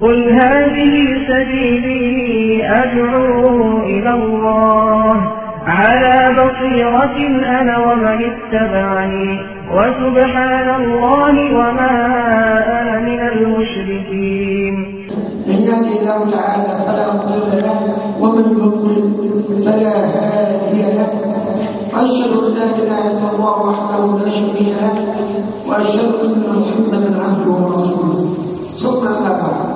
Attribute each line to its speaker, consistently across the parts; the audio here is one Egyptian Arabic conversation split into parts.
Speaker 1: قل هذه سبيلي أدعو إلى الله على بصيرة أنا ومن اتبعني وسبحان الله وما أنا من المشركين
Speaker 2: من يهدي الله تعالى فلا مضل له ومن يضلل فلا هادي له واشهد ان لا اله الا الله وحده لا شريك له واشهد ان محمدا عبده ورسوله ثم اما بعد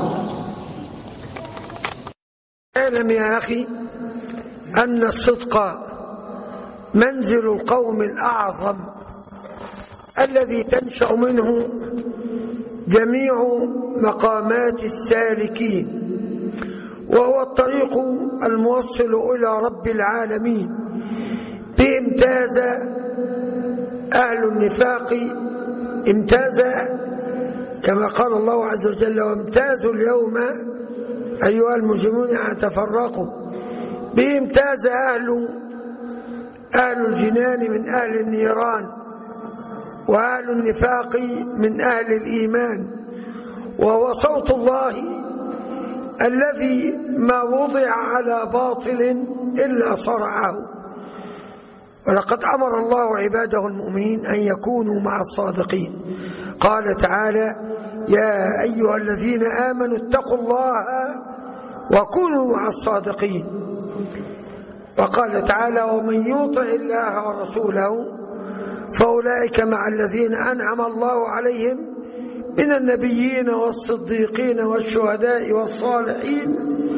Speaker 3: اعلم يا اخي ان الصدق منزل القوم الاعظم الذي تنشا منه جميع مقامات السالكين وهو الطريق الموصل إلى رب العالمين بامتاز أهل النفاق امتاز كما قال الله عز وجل وامتازوا اليوم أيها المجرمون تفرقوا بامتاز أهل أهل الجنان من أهل النيران وأهل النفاق من أهل الإيمان وهو صوت الله الذي ما وضع على باطل إلا صرعه ولقد أمر الله عباده المؤمنين أن يكونوا مع الصادقين قال تعالى يا أيها الذين آمنوا اتقوا الله وكونوا مع الصادقين وقال تعالى ومن يطع الله ورسوله فأولئك مع الذين أنعم الله عليهم من النبيين والصديقين والشهداء والصالحين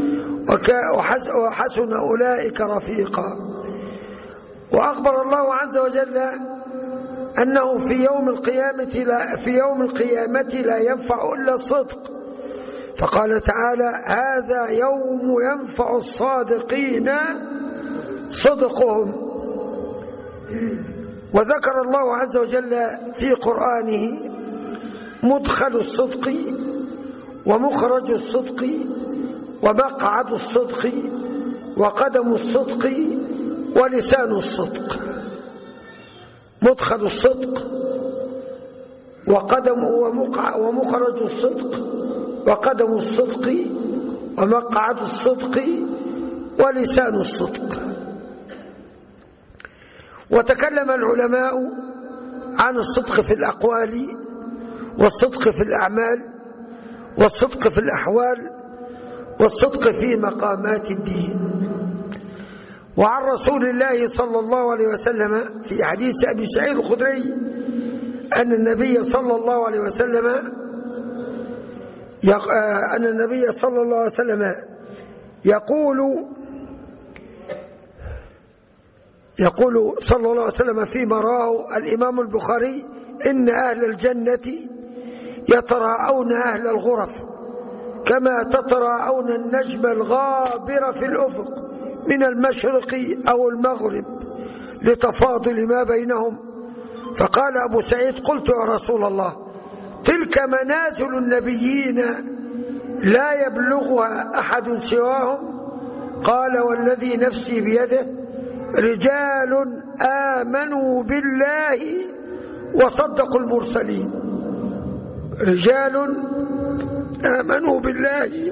Speaker 3: وحسن أولئك رفيقا وأخبر الله عز وجل أنه في يوم القيامة لا في يوم القيامة لا ينفع إلا الصدق فقال تعالى هذا يوم ينفع الصادقين صدقهم وذكر الله عز وجل في قرآنه مدخل الصدق ومخرج الصدق ومقعد الصدق وقدم الصدق ولسان الصدق مدخل الصدق وقدم ومخرج الصدق وقدم الصدق ومقعد الصدق ولسان الصدق وتكلم العلماء عن الصدق في الأقوال والصدق في الأعمال والصدق في الأحوال والصدق في مقامات الدين وعن رسول الله صلى الله عليه وسلم في حديث أبي سعيد الخدري أن النبي صلى الله عليه وسلم أن النبي صلى الله عليه وسلم يقول يقول صلى الله عليه وسلم فيما راه الإمام البخاري إن أهل الجنة يتراءون أهل الغرف كما تتراءون النجم الغابر في الأفق من المشرق أو المغرب لتفاضل ما بينهم فقال أبو سعيد قلت يا رسول الله تلك منازل النبيين لا يبلغها أحد سواهم قال والذي نفسي بيده رجال آمنوا بالله وصدقوا المرسلين رجال آمنوا بالله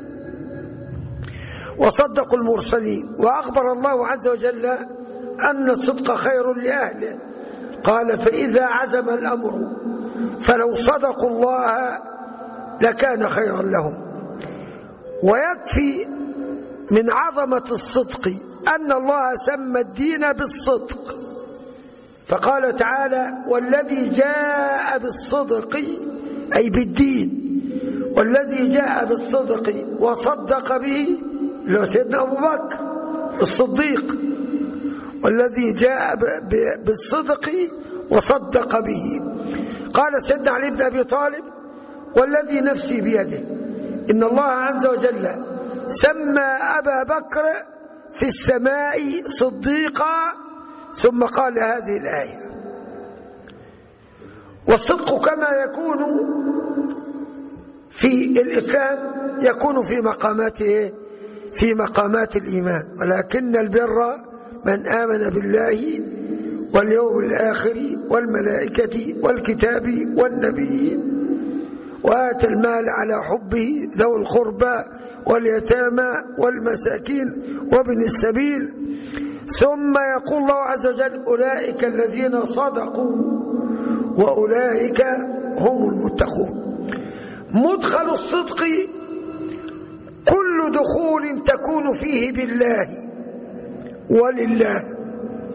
Speaker 3: وصدقوا المرسلين وأخبر الله عز وجل أن الصدق خير لأهله قال فإذا عزم الأمر فلو صدقوا الله لكان خيرا لهم ويكفي من عظمة الصدق أن الله سمى الدين بالصدق فقال تعالى والذي جاء بالصدق أي بالدين والذي جاء بالصدق وصدق به اللي هو سيدنا أبو بكر الصديق والذي جاء بالصدق وصدق به قال سيدنا علي بن أبي طالب والذي نفسي بيده إن الله عز وجل سمى أبا بكر في السماء صديقا ثم قال هذه الآية والصدق كما يكون في الإسلام يكون في مقاماته في مقامات الإيمان ولكن البر من آمن بالله واليوم الآخر والملائكة والكتاب والنبيين وآت المال على حبه ذوي القربى واليتامى والمساكين وابن السبيل ثم يقول الله عز وجل أولئك الذين صدقوا وأولئك هم المتقون مدخل الصدق كل دخول تكون فيه بالله ولله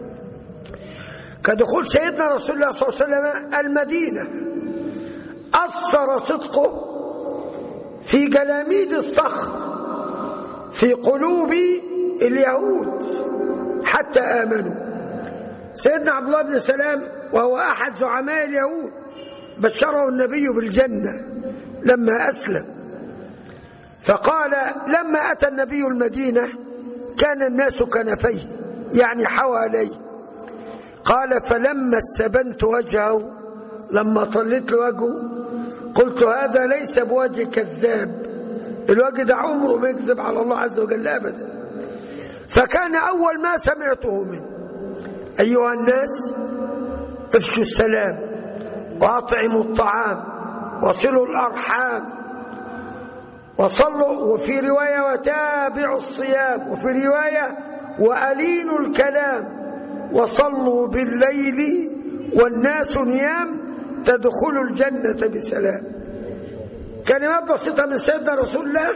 Speaker 3: كدخول سيدنا رسول الله صلى الله عليه وسلم المدينة أثر صدقه في جلاميد الصخر في قلوب اليهود حتى آمنوا سيدنا عبد الله بن سلام وهو أحد زعماء اليهود بشره النبي بالجنة لما أسلم فقال لما أتى النبي المدينة كان الناس كنفيه يعني حواليه قال فلما استبنت وجهه لما طلت وجهه قلت هذا ليس بوجه كذاب الوجه ده عمره ما يكذب على الله عز وجل أبدا فكان أول ما سمعته منه أيها الناس افشوا السلام وأطعموا الطعام وصلوا الأرحام وصلوا وفي رواية وتابعوا الصيام وفي رواية وألينوا الكلام وصلوا بالليل والناس نيام تدخلوا الجنة بسلام كلمات بسيطة من سيدنا رسول الله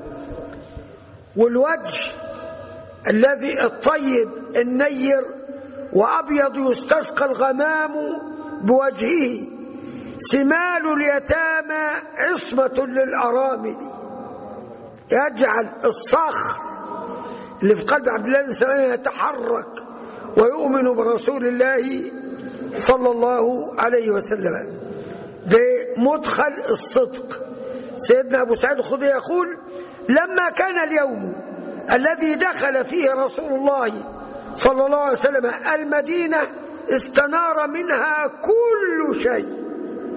Speaker 3: والوجه الذي الطيب النير وأبيض يستسقى الغمام بوجهه سمال اليتامى عصمة للأرامل يجعل الصخر اللي في قلب عبد الله بن سلام يتحرك ويؤمن برسول الله صلى الله عليه وسلم ده مدخل الصدق سيدنا أبو سعيد الخدري يقول لما كان اليوم الذي دخل فيه رسول الله صلى الله عليه وسلم المدينة استنار منها كل شيء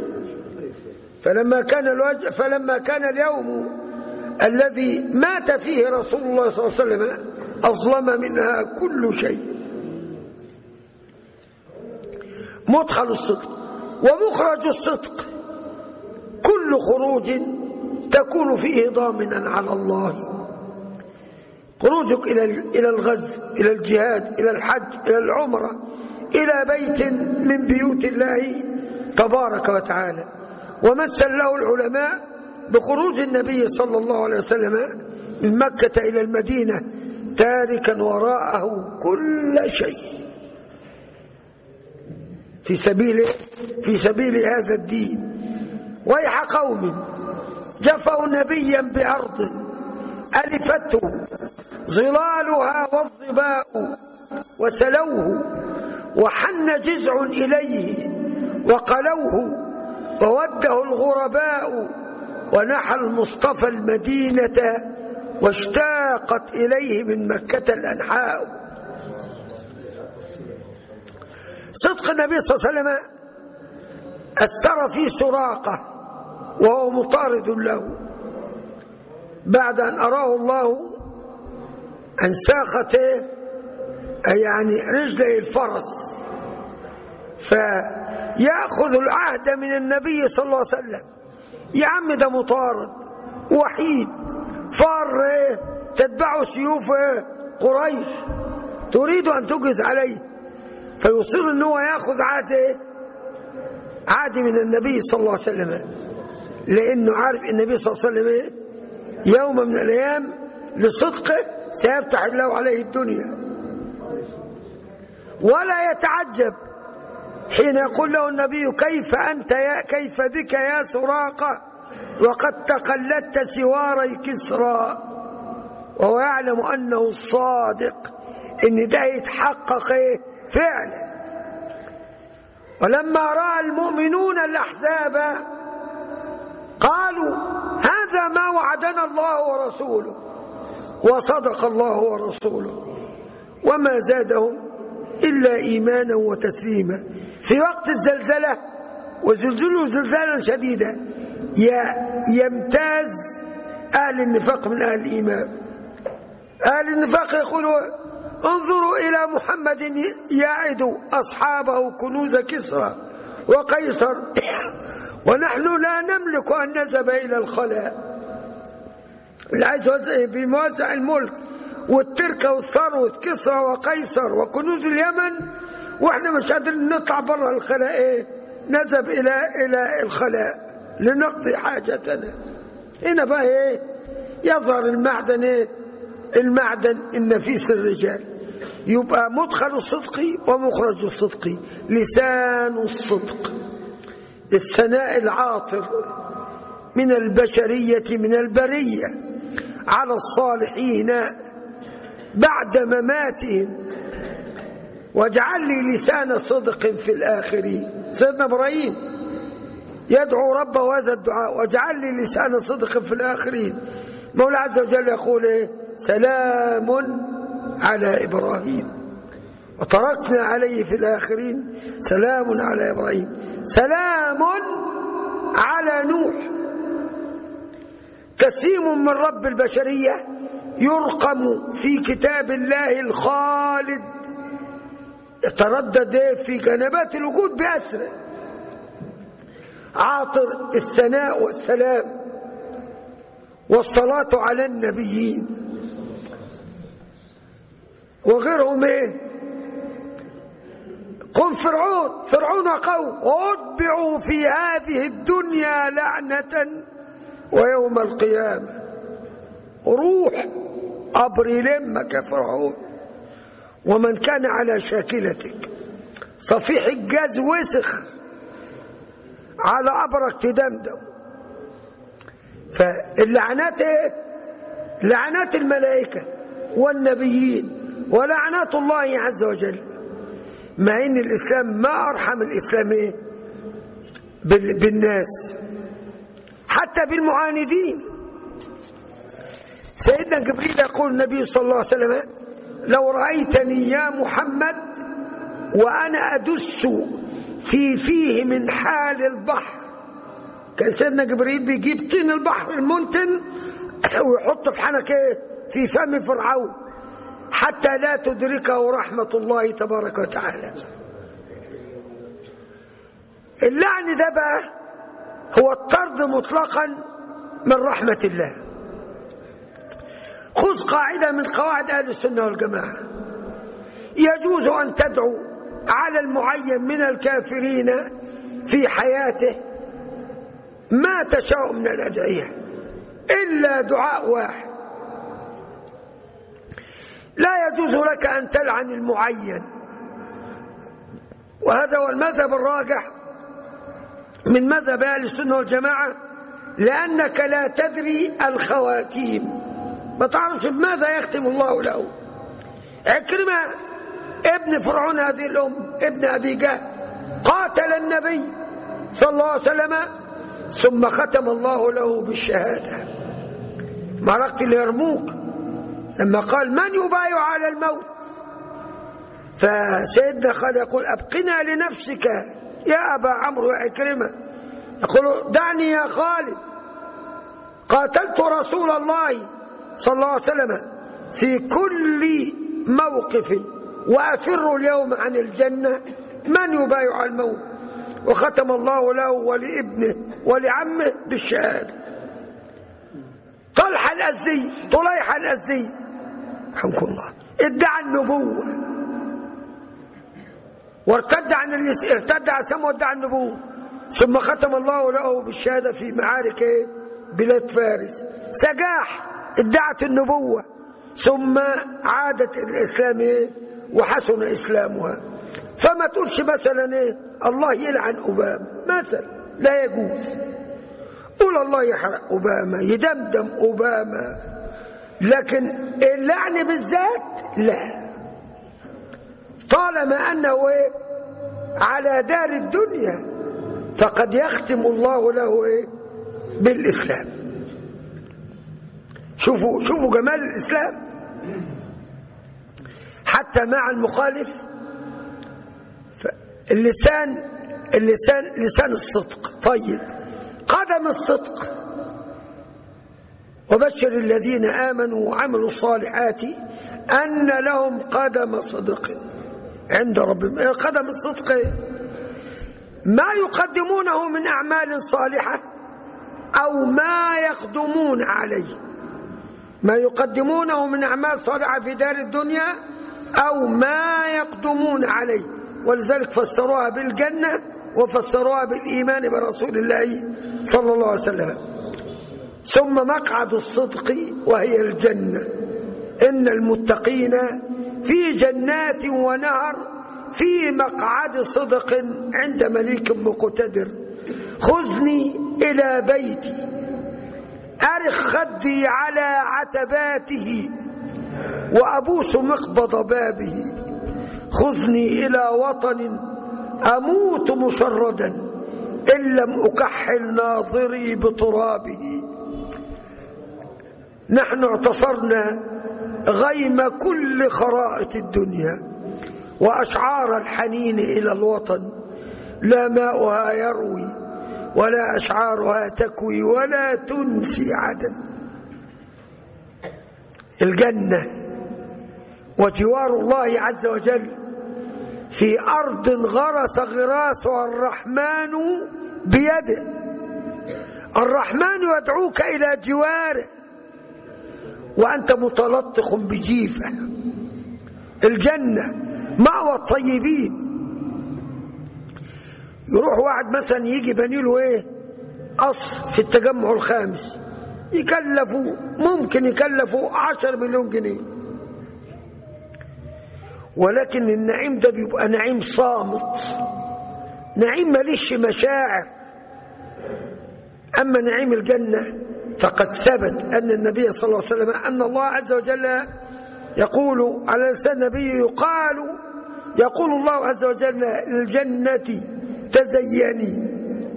Speaker 3: فلما كان الوجه فلما كان اليوم الذي مات فيه رسول الله صلى الله عليه وسلم أظلم منها كل شيء مدخل الصدق ومخرج الصدق كل خروج تكون فيه ضامنا على الله خروجك إلى إلى الغزو إلى الجهاد إلى الحج إلى العمرة إلى بيت من بيوت الله تبارك وتعالى ومثل له العلماء بخروج النبي صلى الله عليه وسلم من مكة إلى المدينة تاركا وراءه كل شيء في سبيل في سبيل هذا الدين ويح قوم جفوا نبيا بأرض ألفته ظلالها والظباء وسلوه وحن جزع إليه وقلوه ووده الغرباء ونحى المصطفى المدينة واشتاقت إليه من مكة الأنحاء صدق النبي صلى الله عليه وسلم أثر في سراقة وهو مطارد له بعد أن أراه الله أن ساقته يعني رجلي الفرس فيأخذ العهد من النبي صلى الله عليه وسلم يا عم ده مطارد وحيد فار تتبعه سيوف قريش تريد أن تجز عليه فيصر ان هو ياخذ عهد عهد من النبي صلى الله عليه وسلم لانه عارف النبي صلى الله عليه وسلم يوم من الايام لصدقه سيفتح الله عليه الدنيا ولا يتعجب حين يقول له النبي كيف انت يا كيف بك يا سراقه وقد تقلدت سواري كسرى وهو يعلم انه الصادق ان ده يتحقق ايه فعلا ولما راى المؤمنون الاحزاب قالوا هذا ما وعدنا الله ورسوله وصدق الله ورسوله وما زادهم الا ايمانا وتسليما في وقت الزلزله وزلزلوا زلزالا شديدا يمتاز اهل النفاق من اهل الايمان اهل النفاق يقولوا انظروا إلى محمد يعد أصحابه كنوز كسرى وقيصر ونحن لا نملك أن نذهب إلى الخلاء اللي عايز بموزع الملك والتركة والثروة كسرى وقيصر وكنوز اليمن واحنا مش قادرين نطلع بره الخلاء ايه نذهب الى الى الخلاء لنقضي حاجتنا هنا بقى ايه يظهر المعدن ايه المعدن النفيس الرجال يبقى مدخل الصدق ومخرج الصدق لسان الصدق الثناء العاطر من البشرية من البرية على الصالحين بعد مماتهم واجعل لي لسان صدق في الآخرين سيدنا إبراهيم يدعو ربه هذا الدعاء واجعل لي لسان صدق في الآخرين مولى عز وجل يقول إيه سلام على إبراهيم وتركنا عليه في الآخرين سلام على إبراهيم سلام على نوح تسليم من رب البشرية يرقم في كتاب الله الخالد يتردد في جنبات الوجود بأسره عاطر الثناء والسلام والصلاة على النبيين وغيرهم ايه قم فرعون فرعون قوم واتبعوا في هذه الدنيا لعنة ويوم القيامة روح أبر لمك فرعون ومن كان على شاكلتك صفيح الجاز وسخ على أبرك تدمدم فاللعنات ايه لعنات الملائكة والنبيين ولعنات الله عز وجل مع ان الاسلام ما ارحم الاسلام ايه بالناس حتى بالمعاندين سيدنا جبريل يقول النبي صلى الله عليه وسلم لو رأيتني يا محمد وأنا أدس في فيه من حال البحر كان سيدنا جبريل بيجيب طين البحر المنتن ويحط في حنك في فم فرعون حتى لا تدركه رحمة الله تبارك وتعالى اللعن ده بقى هو الطرد مطلقا من رحمة الله خذ قاعدة من قواعد أهل السنة والجماعة يجوز أن تدعو على المعين من الكافرين في حياته ما تشاء من الأدعية إلا دعاء واحد لا يجوز لك أن تلعن المعين وهذا هو المذهب الراجح من مذهب أهل السنة والجماعة لأنك لا تدري الخواتيم ما تعرفش بماذا يختم الله له عكرمة ابن فرعون هذه الأم ابن أبي جهل قاتل النبي صلى الله عليه وسلم ثم ختم الله له بالشهادة معركة اليرموك لما قال من يبايع على الموت فسيدنا خالد يقول أبقنا لنفسك يا أبا عمرو يا عكرمة يقول دعني يا خالد قاتلت رسول الله صلى الله عليه وسلم في كل موقف وأفر اليوم عن الجنة من يبايع على الموت وختم الله له ولابنه ولعمه بالشهادة طلحة الأزدي طليحة الأزدي رحمكم الله ادعى النبوة وارتد عن ارتد عن سمه وادعى النبوة ثم ختم الله له بالشهادة في معارك بلاد فارس سجاح ادعت النبوة ثم عادت الإسلام وحسن إسلامها فما تقولش مثلا ايه الله يلعن أوباما مثلا لا يجوز قول الله يحرق أوباما يدمدم أوباما لكن اللعن بالذات لا طالما أنه إيه على دار الدنيا فقد يختم الله له إيه بالإسلام شوفوا شوفوا جمال الإسلام حتى مع المخالف اللسان اللسان لسان الصدق طيب قدم الصدق وبشر الذين آمنوا وعملوا الصالحات أن لهم قدم صدق عند ربهم قدم الصدق ما يقدمونه من أعمال صالحة أو ما يقدمون عليه ما يقدمونه من أعمال صالحة في دار الدنيا أو ما يقدمون عليه ولذلك فسروها بالجنة وفسروها بالإيمان برسول الله صلى الله عليه وسلم ثم مقعد الصدق وهي الجنة إن المتقين في جنات ونهر في مقعد صدق عند مليك مقتدر خذني إلى بيتي أرخ خدي على عتباته وأبوس مقبض بابه خذني إلى وطن أموت مشردا إن لم أكحل ناظري بترابه نحن اعتصرنا غيم كل خرائط الدنيا وأشعار الحنين إلى الوطن لا ماؤها يروي ولا أشعارها تكوي ولا تنسي عدن الجنة وجوار الله عز وجل في أرض غرس غراسها الرحمن بيده الرحمن يدعوك إلى جواره وأنت متلطخ بجيفة الجنة مأوى الطيبين يروح واحد مثلا يجي بني له ايه قصر في التجمع الخامس يكلفوا ممكن يكلفوا عشر مليون جنيه ولكن النعيم ده بيبقى نعيم صامت نعيم ماليش مشاعر أما نعيم الجنة فقد ثبت أن النبي صلى الله عليه وسلم أن الله عز وجل يقول على لسان النبي يقال يقول الله عز وجل للجنة تزيني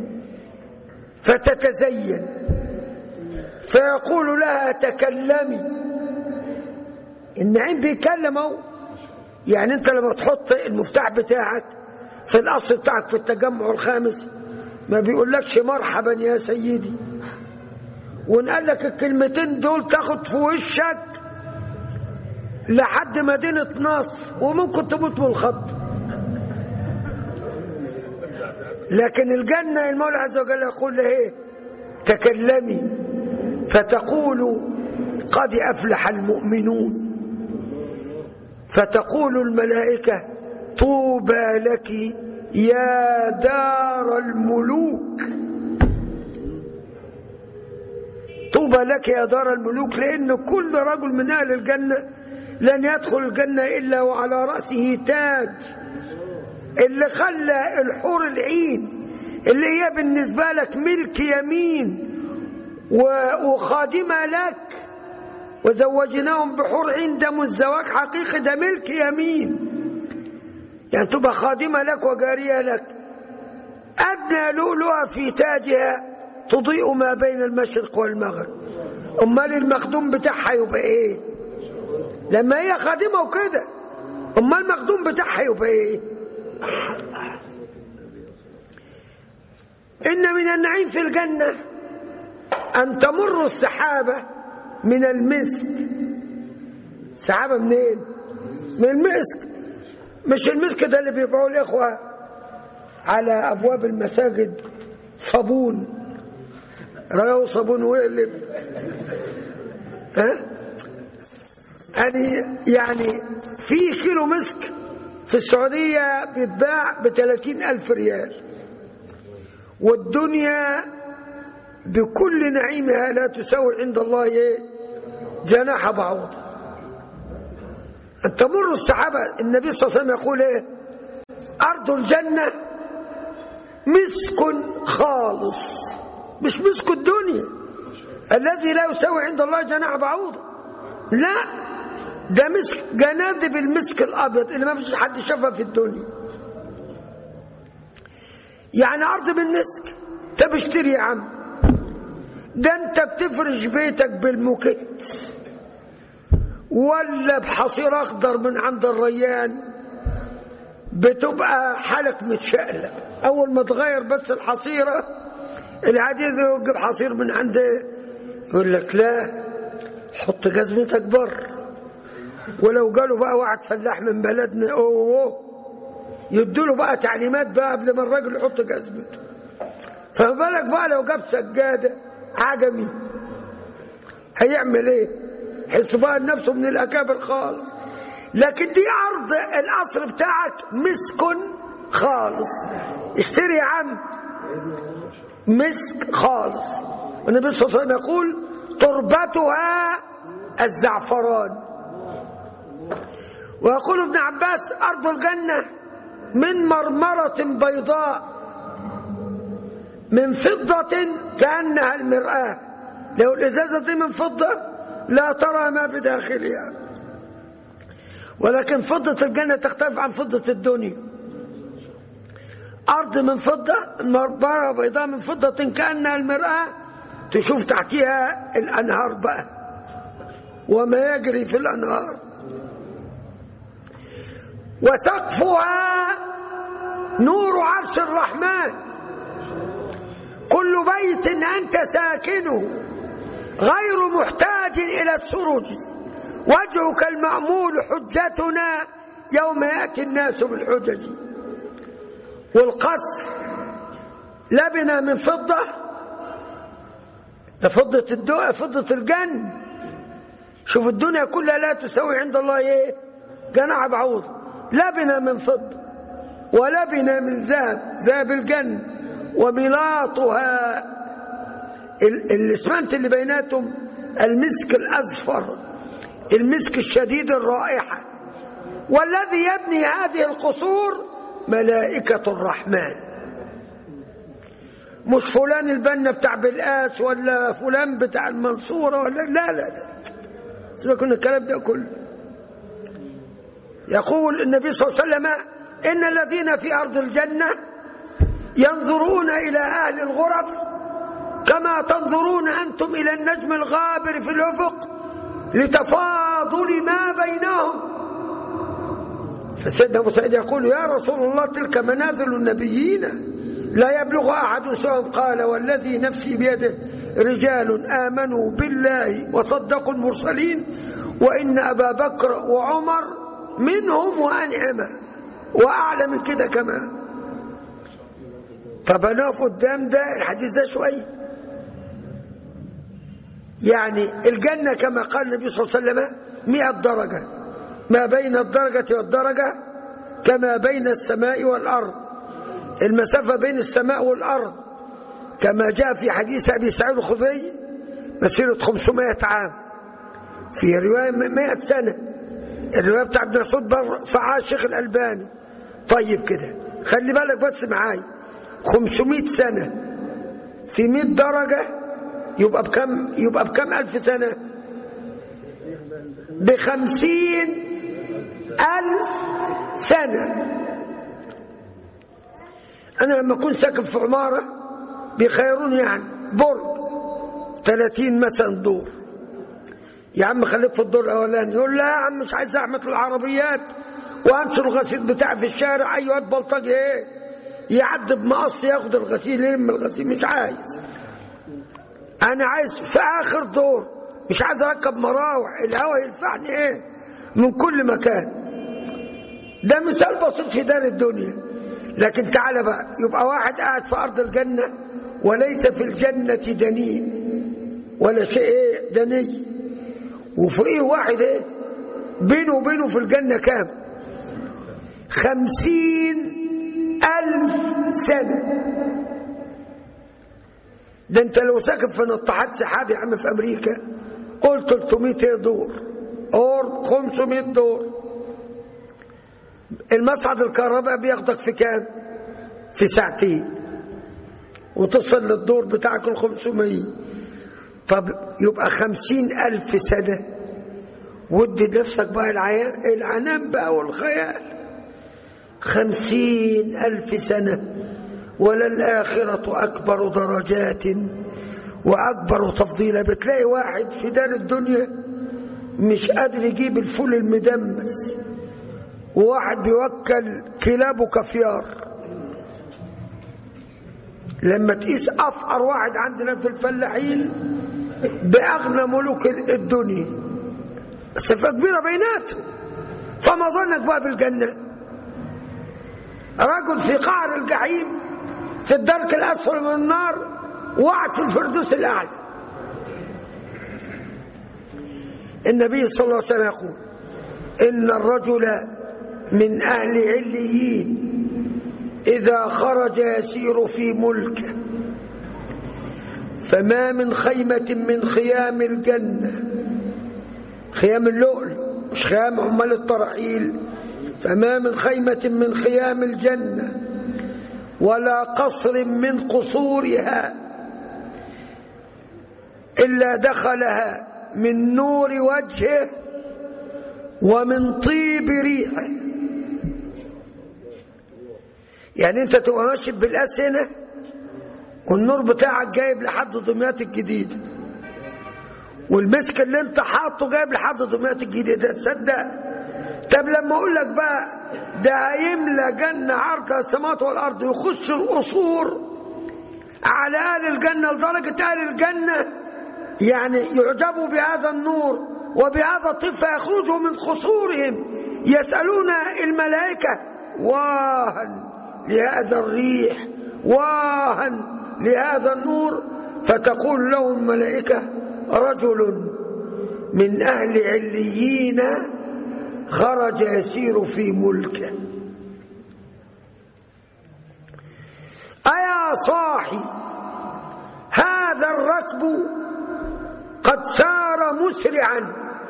Speaker 3: فتتزين فيقول لها تكلمي النعيم بيكلم اهو يعني انت لما تحط المفتاح بتاعك في القصر بتاعك في التجمع الخامس ما بيقولكش مرحبا يا سيدي ونقال لك الكلمتين دول تاخد في وشك لحد مدينة نصر وممكن تموت من الخط لكن الجنة المولى عز وجل يقول له ايه تكلمي فتقول قد أفلح المؤمنون فتقول الملائكة طوبى لك يا دار الملوك طوبى لك يا دار الملوك لأن كل رجل من أهل الجنة لن يدخل الجنة إلا وعلى رأسه تاج اللي خلى الحور العين اللي هي بالنسبة لك ملك يمين وخادمة لك وزوجناهم بحور عين ده الزواج حقيقي ده ملك يمين يعني تبقى خادمة لك وجارية لك أدنى لؤلؤة في تاجها تضيء ما بين المشرق والمغرب أمال المخدوم بتاعها يبقى إيه لما هي خادمة وكده أمال المخدوم بتاعها يبقى إيه إن من النعيم في الجنة أن تمر السحابة من المسك سحابة منين من المسك مش المسك ده اللي بيبيعوه الإخوة على أبواب المساجد صابون رأوا صابون وقلب ها يعني يعني في كيلو مسك في السعودية بيتباع بثلاثين ألف ريال والدنيا بكل نعيمها لا تساوي عند الله إيه؟ جناح بعوض أن تمر السحابة النبي صلى الله عليه وسلم يقول إيه أرض الجنة مسك خالص مش مسك الدنيا الذي لا يساوي عند الله جناح بعوض لا ده مسك جنادب المسك الابيض اللي ما فيش حد شافها في الدنيا يعني ارض بالمسك طب اشتري يا عم ده انت بتفرش بيتك بالموكيت ولا بحصير اخضر من عند الريان بتبقى حالك متشقلب اول ما تغير بس الحصيره العادي يجيب حصير من عند يقول لك لا حط جزمتك بره ولو قالوا بقى واحد فلاح من بلدنا اوه يدوا بقى تعليمات بقى قبل ما الراجل يحط جزمته فما بالك بقى لو جاب سجاده عجمي هيعمل ايه حسبان نفسه من الاكابر خالص لكن دي عرض القصر بتاعك مسك خالص اشتري يا عم مسك خالص والنبي صلى الله عليه وسلم يقول تربتها الزعفران ويقول ابن عباس أرض الجنة من مرمرة بيضاء من فضة كأنها المرآة لو الإزازة دي من فضة لا ترى ما بداخلها ولكن فضة الجنة تختلف عن فضة الدنيا أرض من فضة مرمرة بيضاء من فضة كأنها المرآة تشوف تحتها الأنهار بقى وما يجري في الأنهار وسقفها نور عرش الرحمن كل بيت أنت ساكنه غير محتاج إلى السرج وجهك المأمول حجتنا يوم يأتي الناس بالحجج والقصر لبنة من فضة فضة الدنيا فضة الجن شوف الدنيا كلها لا تساوي عند الله ايه جناح بعوض لبنة من فضة ولبنة من ذهب ذهب الجن وملاطها الاسمنت اللي بيناتهم المسك الأزفر المسك الشديد الرائحة والذي يبني هذه القصور ملائكة الرحمن مش فلان البنا بتاع بلقاس ولا فلان بتاع المنصورة ولا لا لا لا سيبك من الكلام ده كله يقول النبي صلى الله عليه وسلم إن الذين في أرض الجنة ينظرون إلى أهل الغرف كما تنظرون أنتم إلى النجم الغابر في الأفق لتفاضل ما بينهم فسيدنا أبو سعيد يقول يا رسول الله تلك منازل النبيين لا يبلغ أحد سواء قال والذي نفسي بيده رجال آمنوا بالله وصدقوا المرسلين وإن أبا بكر وعمر منهم وأنعم وأعلى من كده كمان طب أنا قدام ده الحديث ده شوية يعني الجنة كما قال النبي صلى الله عليه وسلم مئة درجة ما بين الدرجة والدرجة كما بين السماء والأرض المسافة بين السماء والأرض كما جاء في حديث أبي سعيد الخضري مسيرة 500 عام في رواية 100 سنة الرواية بتاع عبد الرسول بر صحاح الشيخ الألباني طيب كده خلي بالك بس معايا 500 سنة في 100 درجة يبقى بكم يبقى بكم ألف سنة بخمسين ألف سنة أنا لما أكون ساكن في عمارة بيخيروني يعني برج 30 مثلا دور يا عم خليك في الدور الأولاني يقول لا يا عم مش عايز أحمد العربيات وأنشر الغسيل بتاعي في الشارع أي واد بلطجي إيه يعدي بمقص ياخد الغسيل يلم الغسيل مش عايز أنا عايز في آخر دور مش عايز أركب مراوح الهواء يلفعني إيه من كل مكان ده مثال بسيط في دار الدنيا لكن تعالى بقى يبقى واحد قاعد في أرض الجنة وليس في الجنة دنيء ولا شيء إيه دني وفوقيه واحد إيه بينه وبينه في الجنة كام خمسين ألف سنة ده انت لو ساكن في نطحات سحاب يا عم في امريكا قول 300 دور اور 500 دور المصعد الكهرباء بياخدك في كام في ساعتين وتصل للدور بتاعك ال 500 طب يبقى خمسين ألف سنة ودي نفسك بقى العيان العنان بقى والخيال خمسين ألف سنة وللآخرة أكبر درجات وأكبر تفضيلا بتلاقي واحد في دار الدنيا مش قادر يجيب الفول المدمس وواحد بيوكل كلابه كفيار لما تقيس أفقر واحد عندنا في الفلاحين بأغنى ملوك الدنيا مسافة كبيرة بيناتهم فما ظنك بقى بالجنة رجل في قعر الجحيم في الدرك الأسفل من النار وقعد في الفردوس الأعلى النبي صلى الله عليه وسلم يقول إن الرجل من أهل عليين إذا خرج يسير في ملكه فما من خيمة من خيام الجنة خيام اللؤلؤ مش خيام عمال الطرحيل فما من خيمة من خيام الجنة ولا قصر من قصورها إلا دخلها من نور وجهه ومن طيب ريحه يعني انت تبقى ماشي بالاس هنا والنور بتاعك جايب لحد دمياط الجديده والمسك اللي انت حاطه جايب لحد دمياط الجديده تصدق طب لما اقول لك بقى ده هيملى جنه عرضها السماوات والارض يخش القصور على اهل الجنه لدرجه اهل الجنه يعني يعجبوا بهذا النور وبهذا الطفل فيخرجوا من قصورهم يسالون الملائكه واهن لهذا الريح واها لهذا النور فتقول له الملائكة رجل من أهل عليين خرج يسير في ملكه أيا صاحي هذا الركب قد سار مسرعا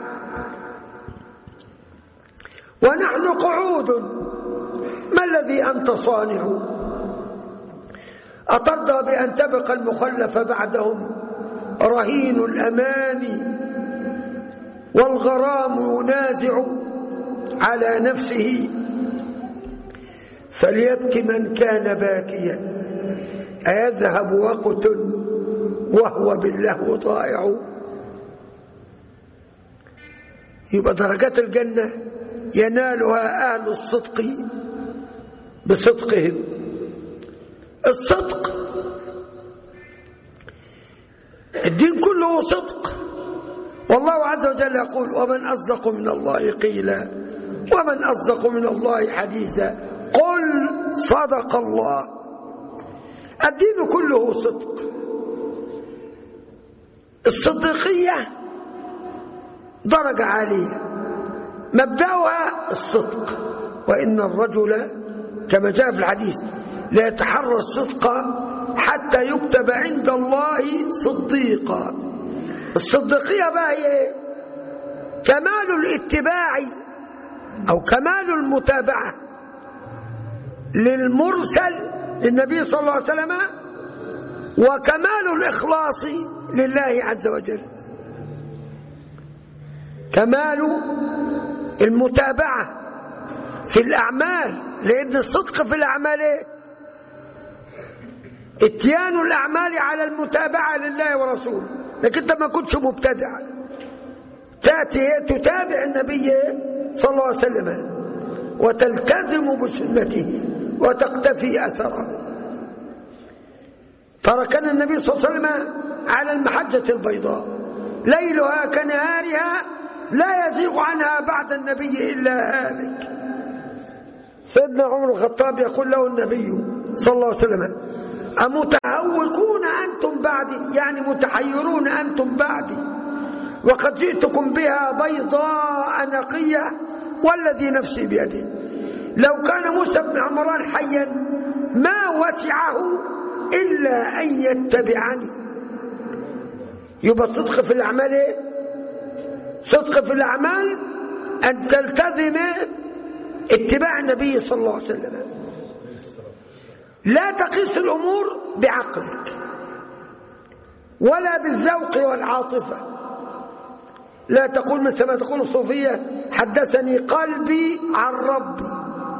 Speaker 3: ونحن قعود ما الذي أنت صانع أترضى بأن تبقى المخلف بعدهم رهين الأمان والغرام ينازع على نفسه فليبكي من كان باكيا أيذهب وقت وهو بالله ضائع يبقى درجات الجنة ينالها أهل الصدق بصدقهم الصدق الدين كله صدق والله عز وجل يقول ومن أصدق من الله قيلا ومن أصدق من الله حديثا قل صدق الله الدين كله صدق الصديقية درجة عالية مبدأها الصدق وإن الرجل كما جاء في الحديث لا يتحرى الصدق حتى يكتب عند الله صديقا الصديقية بقى هي كمال الاتباع أو كمال المتابعة للمرسل للنبي صلى الله عليه وسلم وكمال الإخلاص لله عز وجل كمال المتابعة في الأعمال لأن الصدق في الأعمال إيه؟ اتيان الأعمال على المتابعة لله ورسوله لكن أنت ما كنتش مبتدع تأتي تتابع النبي صلى الله عليه وسلم وتلتزم بسنته وتقتفي أثره تركنا النبي صلى الله عليه وسلم على المحجة البيضاء ليلها كنهارها لا يزيغ عنها بعد النبي إلا هالك سيدنا عمر الخطاب يقول له النبي صلى الله عليه وسلم أمتهوكون أنتم بعدي يعني متحيرون أنتم بعدي وقد جئتكم بها بيضاء نقية والذي نفسي بيده لو كان موسى بن عمران حيا ما وسعه إلا أن يتبعني يبقى الصدق في الأعمال إيه؟ صدق في الأعمال أن تلتزم اتباع النبي صلى الله عليه وسلم لا تقيس الأمور بعقلك ولا بالذوق والعاطفة لا تقول مثل ما تقول الصوفية حدثني قلبي عن ربي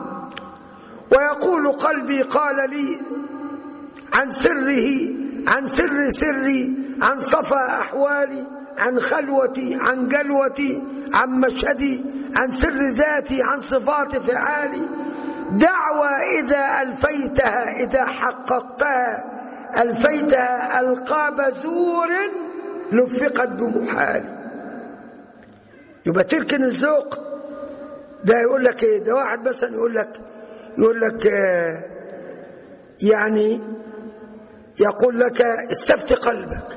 Speaker 3: ويقول قلبي قال لي عن سره عن سر سري عن صفا أحوالي عن خلوتي عن جلوتي عن مشهدي عن سر ذاتي عن صفات فعالي دعوة إذا ألفيتها إذا حققتها ألفيتها ألقاب زور لفقت بمحال يبقى تركن الذوق ده يقول لك ايه ده واحد مثلا يقول لك يقول لك آه، يعني يقول لك استفت قلبك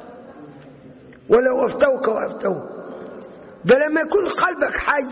Speaker 3: ولو افتوك وافتوك ده لما يكون قلبك حي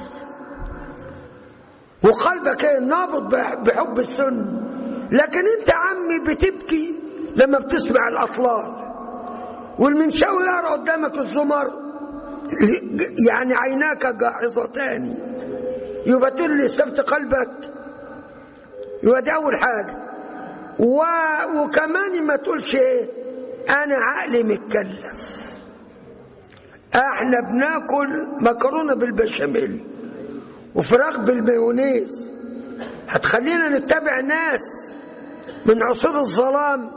Speaker 3: وقلبك نابض بحب السنه لكن انت عمي بتبكي لما بتسمع الاطلال والمنشاوي يرى قدامك الزمر يعني عيناك جاحظتان يبقى تقول لي استفت قلبك يبقى دي اول حاجه و... وكمان ما تقولش ايه انا عقلي متكلف احنا بناكل مكرونه بالبشاميل وفراخ بالمايونيز هتخلينا نتبع ناس من عصور الظلام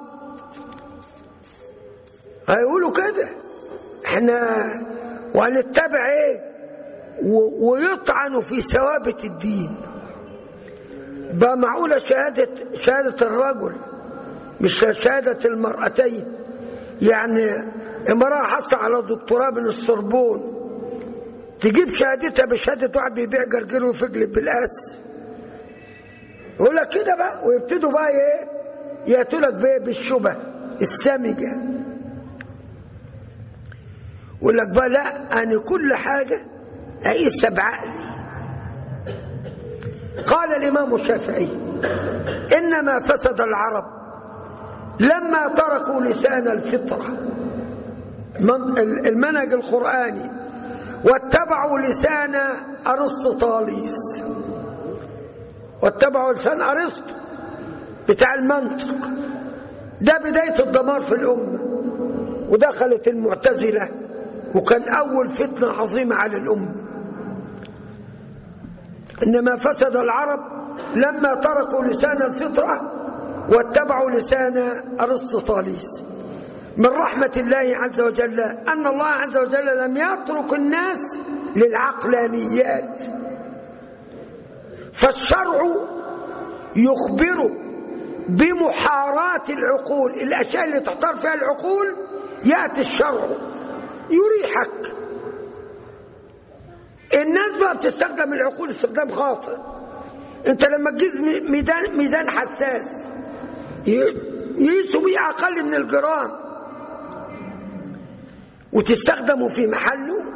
Speaker 3: هيقولوا كده احنا وهنتبع ايه ويطعنوا في ثوابت الدين بقى معقولة شهادة شهادة الرجل مش شهادة المرأتين يعني امرأة حصل على دكتوراه من السربون تجيب شهادتها بشهادة واحد بيبيع جرجير وفجل بالقاس يقول لك كده بقى ويبتدوا بقى ايه ياتوا لك بايه بالشبه السامجه يقول لك بقى لا انا كل حاجه اقيسها بعقلي قال الامام الشافعي انما فسد العرب لما تركوا لسان الفطره المنهج القراني واتبعوا لسان ارسطو طاليس واتبعوا لسان ارسطو بتاع المنطق ده بداية الدمار في الأمة ودخلت المعتزلة وكان أول فتنة عظيمة على الأمة إنما فسد العرب لما تركوا لسان الفطرة واتبعوا لسان أرسطاليس من رحمة الله عز وجل أن الله عز وجل لم يترك الناس للعقلانيات فالشرع يخبر بمحاراة العقول الأشياء اللي تحتار فيها العقول يأتي الشرع يريحك الناس بقى بتستخدم العقول استخدام خاطئ انت لما تجيز ميزان ميزان حساس يقيسوا بيه اقل من الجرام وتستخدمه في محله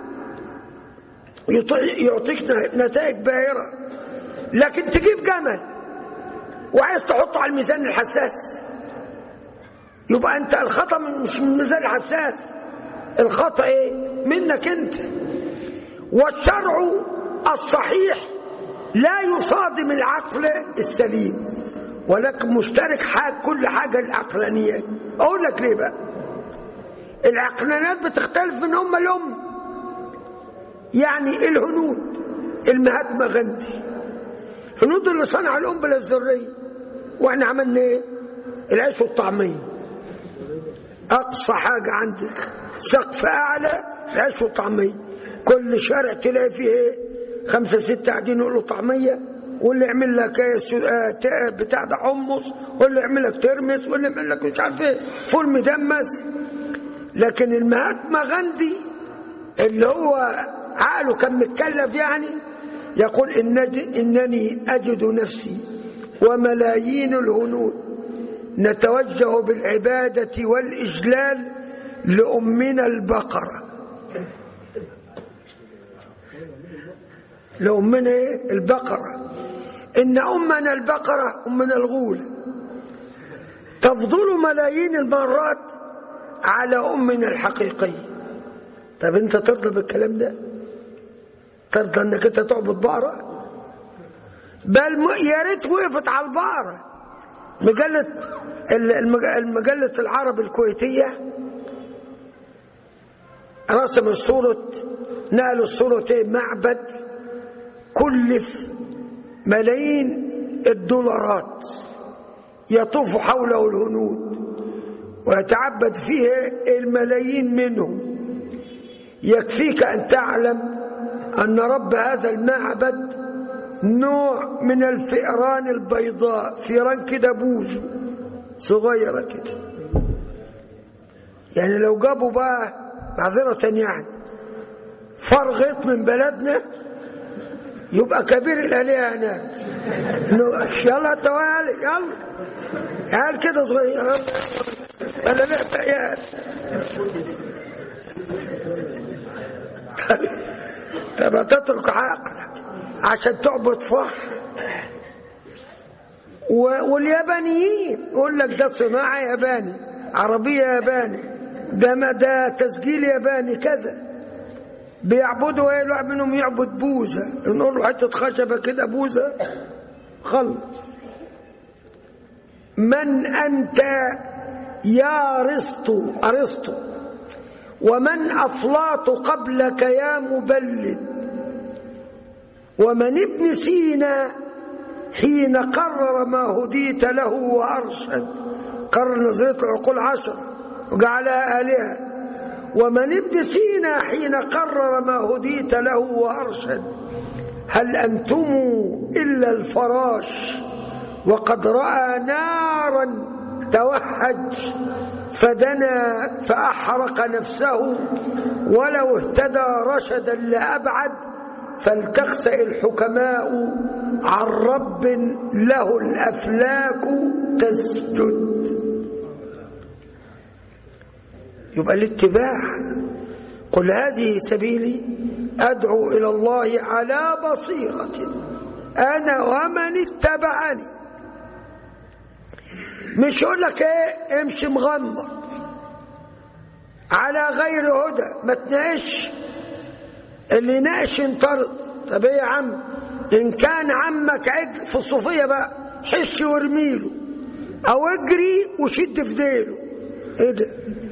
Speaker 3: يعطيك نتائج باهره لكن تجيب جمل وعايز تحطه على الميزان الحساس يبقى انت الخطا مش من الميزان الحساس الخطا ايه منك انت والشرع الصحيح لا يصادم العقل السليم ولكن مشترك حاجة كل حاجة العقلانيات أقول لك ليه بقى العقلانيات بتختلف من أم لأم يعني الهنود المهاتما غاندي الهنود اللي صنع القنبلة الذرية واحنا عملنا ايه العيش والطعمية اقصى حاجة عندك سقف اعلى العيش والطعمية كل شارع تلاقي فيه ايه خمسة ستة قاعدين يقولوا طعمية واللي يعمل لك ايه بتاع ده حمص واللي يعمل لك ترمس واللي يعمل لك مش عارف ايه فول مدمس لكن المهاتما غاندي اللي هو عقله كان متكلف يعني يقول إنني أجد نفسي وملايين الهنود نتوجه بالعبادة والإجلال لأمنا البقرة لأمنا إيه؟ البقرة إن أمنا البقرة أمنا الغول تفضل ملايين المرات على أمنا الحقيقية طب أنت ترضى بالكلام ده ترضى أنك أنت تعبد بقرة بل يا ريت وقفت على البقرة مجلة المجلة العرب الكويتية رسم الصورة نقلوا الصورة معبد كلف ملايين الدولارات يطوف حوله الهنود ويتعبد فيه الملايين منهم يكفيك أن تعلم أن رب هذا المعبد نوع من الفئران البيضاء فئران كده بوز صغيرة كده يعني لو جابوا بقى معذرة يعني فرغط من بلدنا يبقى كبير الآلهة هناك يلا توالي يلا عيال كده صغير انا لا عيال طب تترك عقلك عشان تعبد فح واليابانيين يقول لك ده صناعة ياباني عربية ياباني ده ما ده تسجيل ياباني كذا بيعبدوا ايه الواحد منهم يعبد بوزة نقول له حتة خشبة كده بوزة خلص من أنت يا أرسطو أرسطو ومن أفلاط قبلك يا مبلد ومن ابن سينا حين قرر ما هديت له وأرشد قرر نظرية العقول عشرة وجعلها آلهة ومن ابن سينا حين قرر ما هديت له وأرشد هل أنتم إلا الفراش وقد رأى نارا توهج فدنا فأحرق نفسه ولو اهتدى رشدا لأبعد فلتخسأ الحكماء عن رب له الأفلاك تسجد يبقى الاتباع قل هذه سبيلي أدعو إلى الله على بصيرة أنا ومن اتبعني مش يقول لك ايه امشي مغمض على غير هدى ما تناقش اللي يناقش ينطرد طب ايه يا عم ان كان عمك عجل في الصوفيه بقى حش وارميله او اجري وشد في ديله ايه ده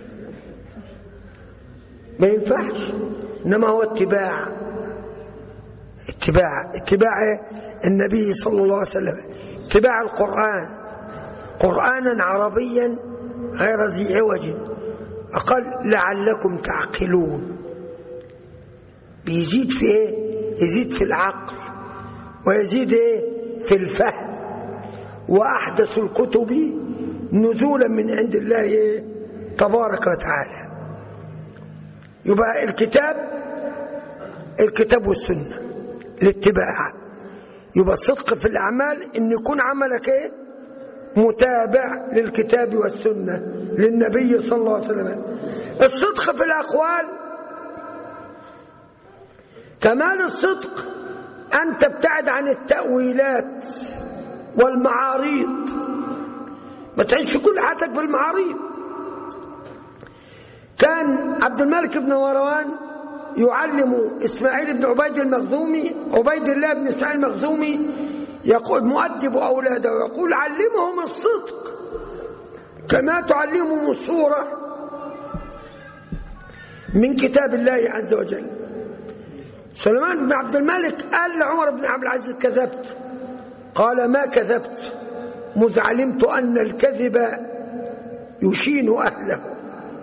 Speaker 3: ما ينفعش انما هو اتباع اتباع اتباع النبي صلى الله عليه وسلم اتباع القرآن قرآنا عربيا غير ذي عوج أقل لعلكم تعقلون بيزيد في ايه يزيد في العقل ويزيد ايه في الفهم وأحدث الكتب نزولا من عند الله إيه؟ تبارك وتعالى يبقى الكتاب الكتاب والسنة الاتباع يبقى الصدق في الأعمال إن يكون عملك إيه متابع للكتاب والسنة للنبي صلى الله عليه وسلم الصدق في الأقوال كمال الصدق أن تبتعد عن التأويلات والمعاريض ما تعيش في كل حياتك بالمعاريض كان عبد الملك بن مروان يعلم إسماعيل بن عبيد المخزومي عبيد الله بن إسماعيل المخزومي يقول مؤدب أولاده يقول علمهم الصدق كما تعلمهم الصورة من كتاب الله عز وجل سليمان بن عبد الملك قال لعمر بن عبد العزيز كذبت قال ما كذبت مذ علمت أن الكذب يشين أهله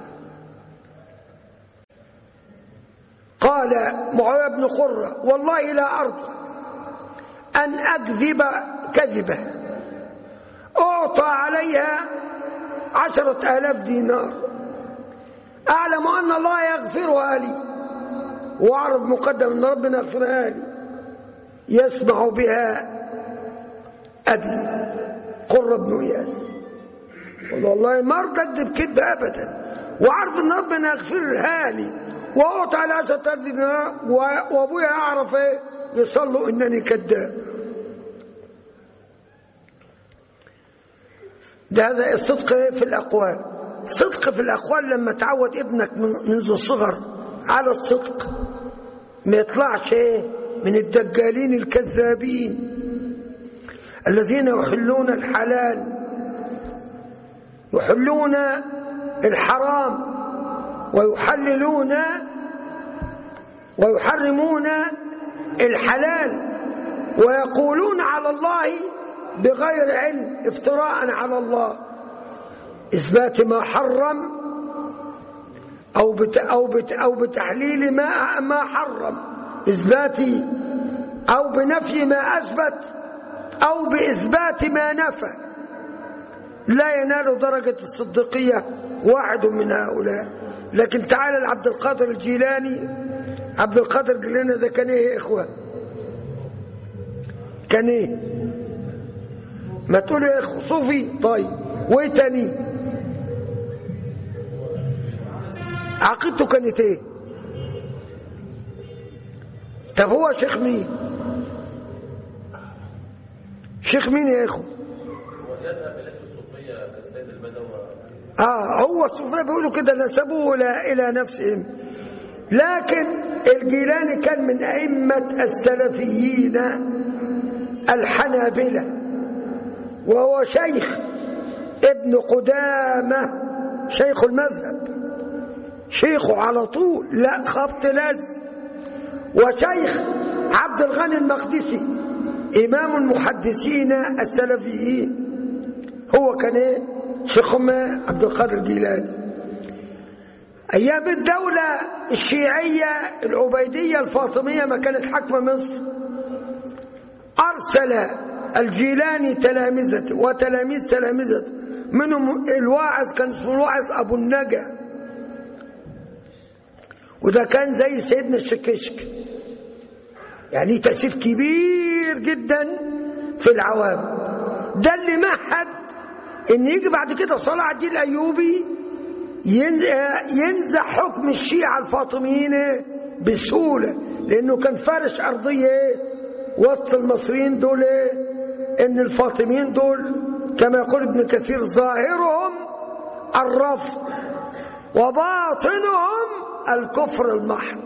Speaker 3: قال معاوية بن قرة والله لا أرضى أن أكذب كذبة أعطى عليها عشرة آلاف دينار أعلم أن الله يغفرها لي وأعرض مقدم أن ربنا يغفرها لي يسمع بها أبي قرة بن إياس والله ما أرتد بكذب أبدا وأعرف أن ربنا يغفرها لي وأعطى على عشرة آلاف دينار وأبويا أعرف إيه يصلوا إنني كذاب ده هذا الصدق في الأقوال صدق في الأقوال لما تعود ابنك منذ الصغر على الصدق ما يطلعش ايه من الدجالين الكذابين الذين يحلون الحلال يحلون الحرام ويحللون ويحرمون الحلال ويقولون على الله بغير علم افتراء على الله إثبات ما حرم أو بت أو بت أو بتحليل ما ما حرم إثبات أو بنفي ما أثبت أو بإثبات ما نفى لا ينال درجة الصديقية واحد من هؤلاء لكن تعالى لعبد القادر الجيلاني عبد القادر الجيلاني ده كان ايه يا اخوان كان ايه ما تقول يا اخو صوفي طيب وايه تاني عقيدته كانت ايه طب هو شيخ مين شيخ مين يا اخو اه هو الصوفيه بيقولوا كده نسبوه الى الى نفسهم لكن الجيلاني كان من ائمه السلفيين الحنابله وهو شيخ ابن قدامه شيخ المذهب شيخه على طول لا خبط لز وشيخ عبد الغني المقدسي إمام المحدثين السلفيين هو كان ايه شيخهم عبد القادر الجيلاني أيام الدولة الشيعية العبيدية الفاطمية ما كانت حاكمة مصر أرسل الجيلاني تلامذته وتلاميذ تلامذته منهم الواعظ كان اسمه الواعظ أبو النجا وده كان زي سيدنا الشكشك يعني تأثير كبير جدا في العوام ده اللي مهد ان يجي بعد كده صلاح الدين الايوبي ينزع حكم الشيعة الفاطميين بسهولة لانه كان فارش ارضية وسط المصريين دول ان الفاطميين دول كما يقول ابن كثير ظاهرهم الرفض وباطنهم الكفر المحض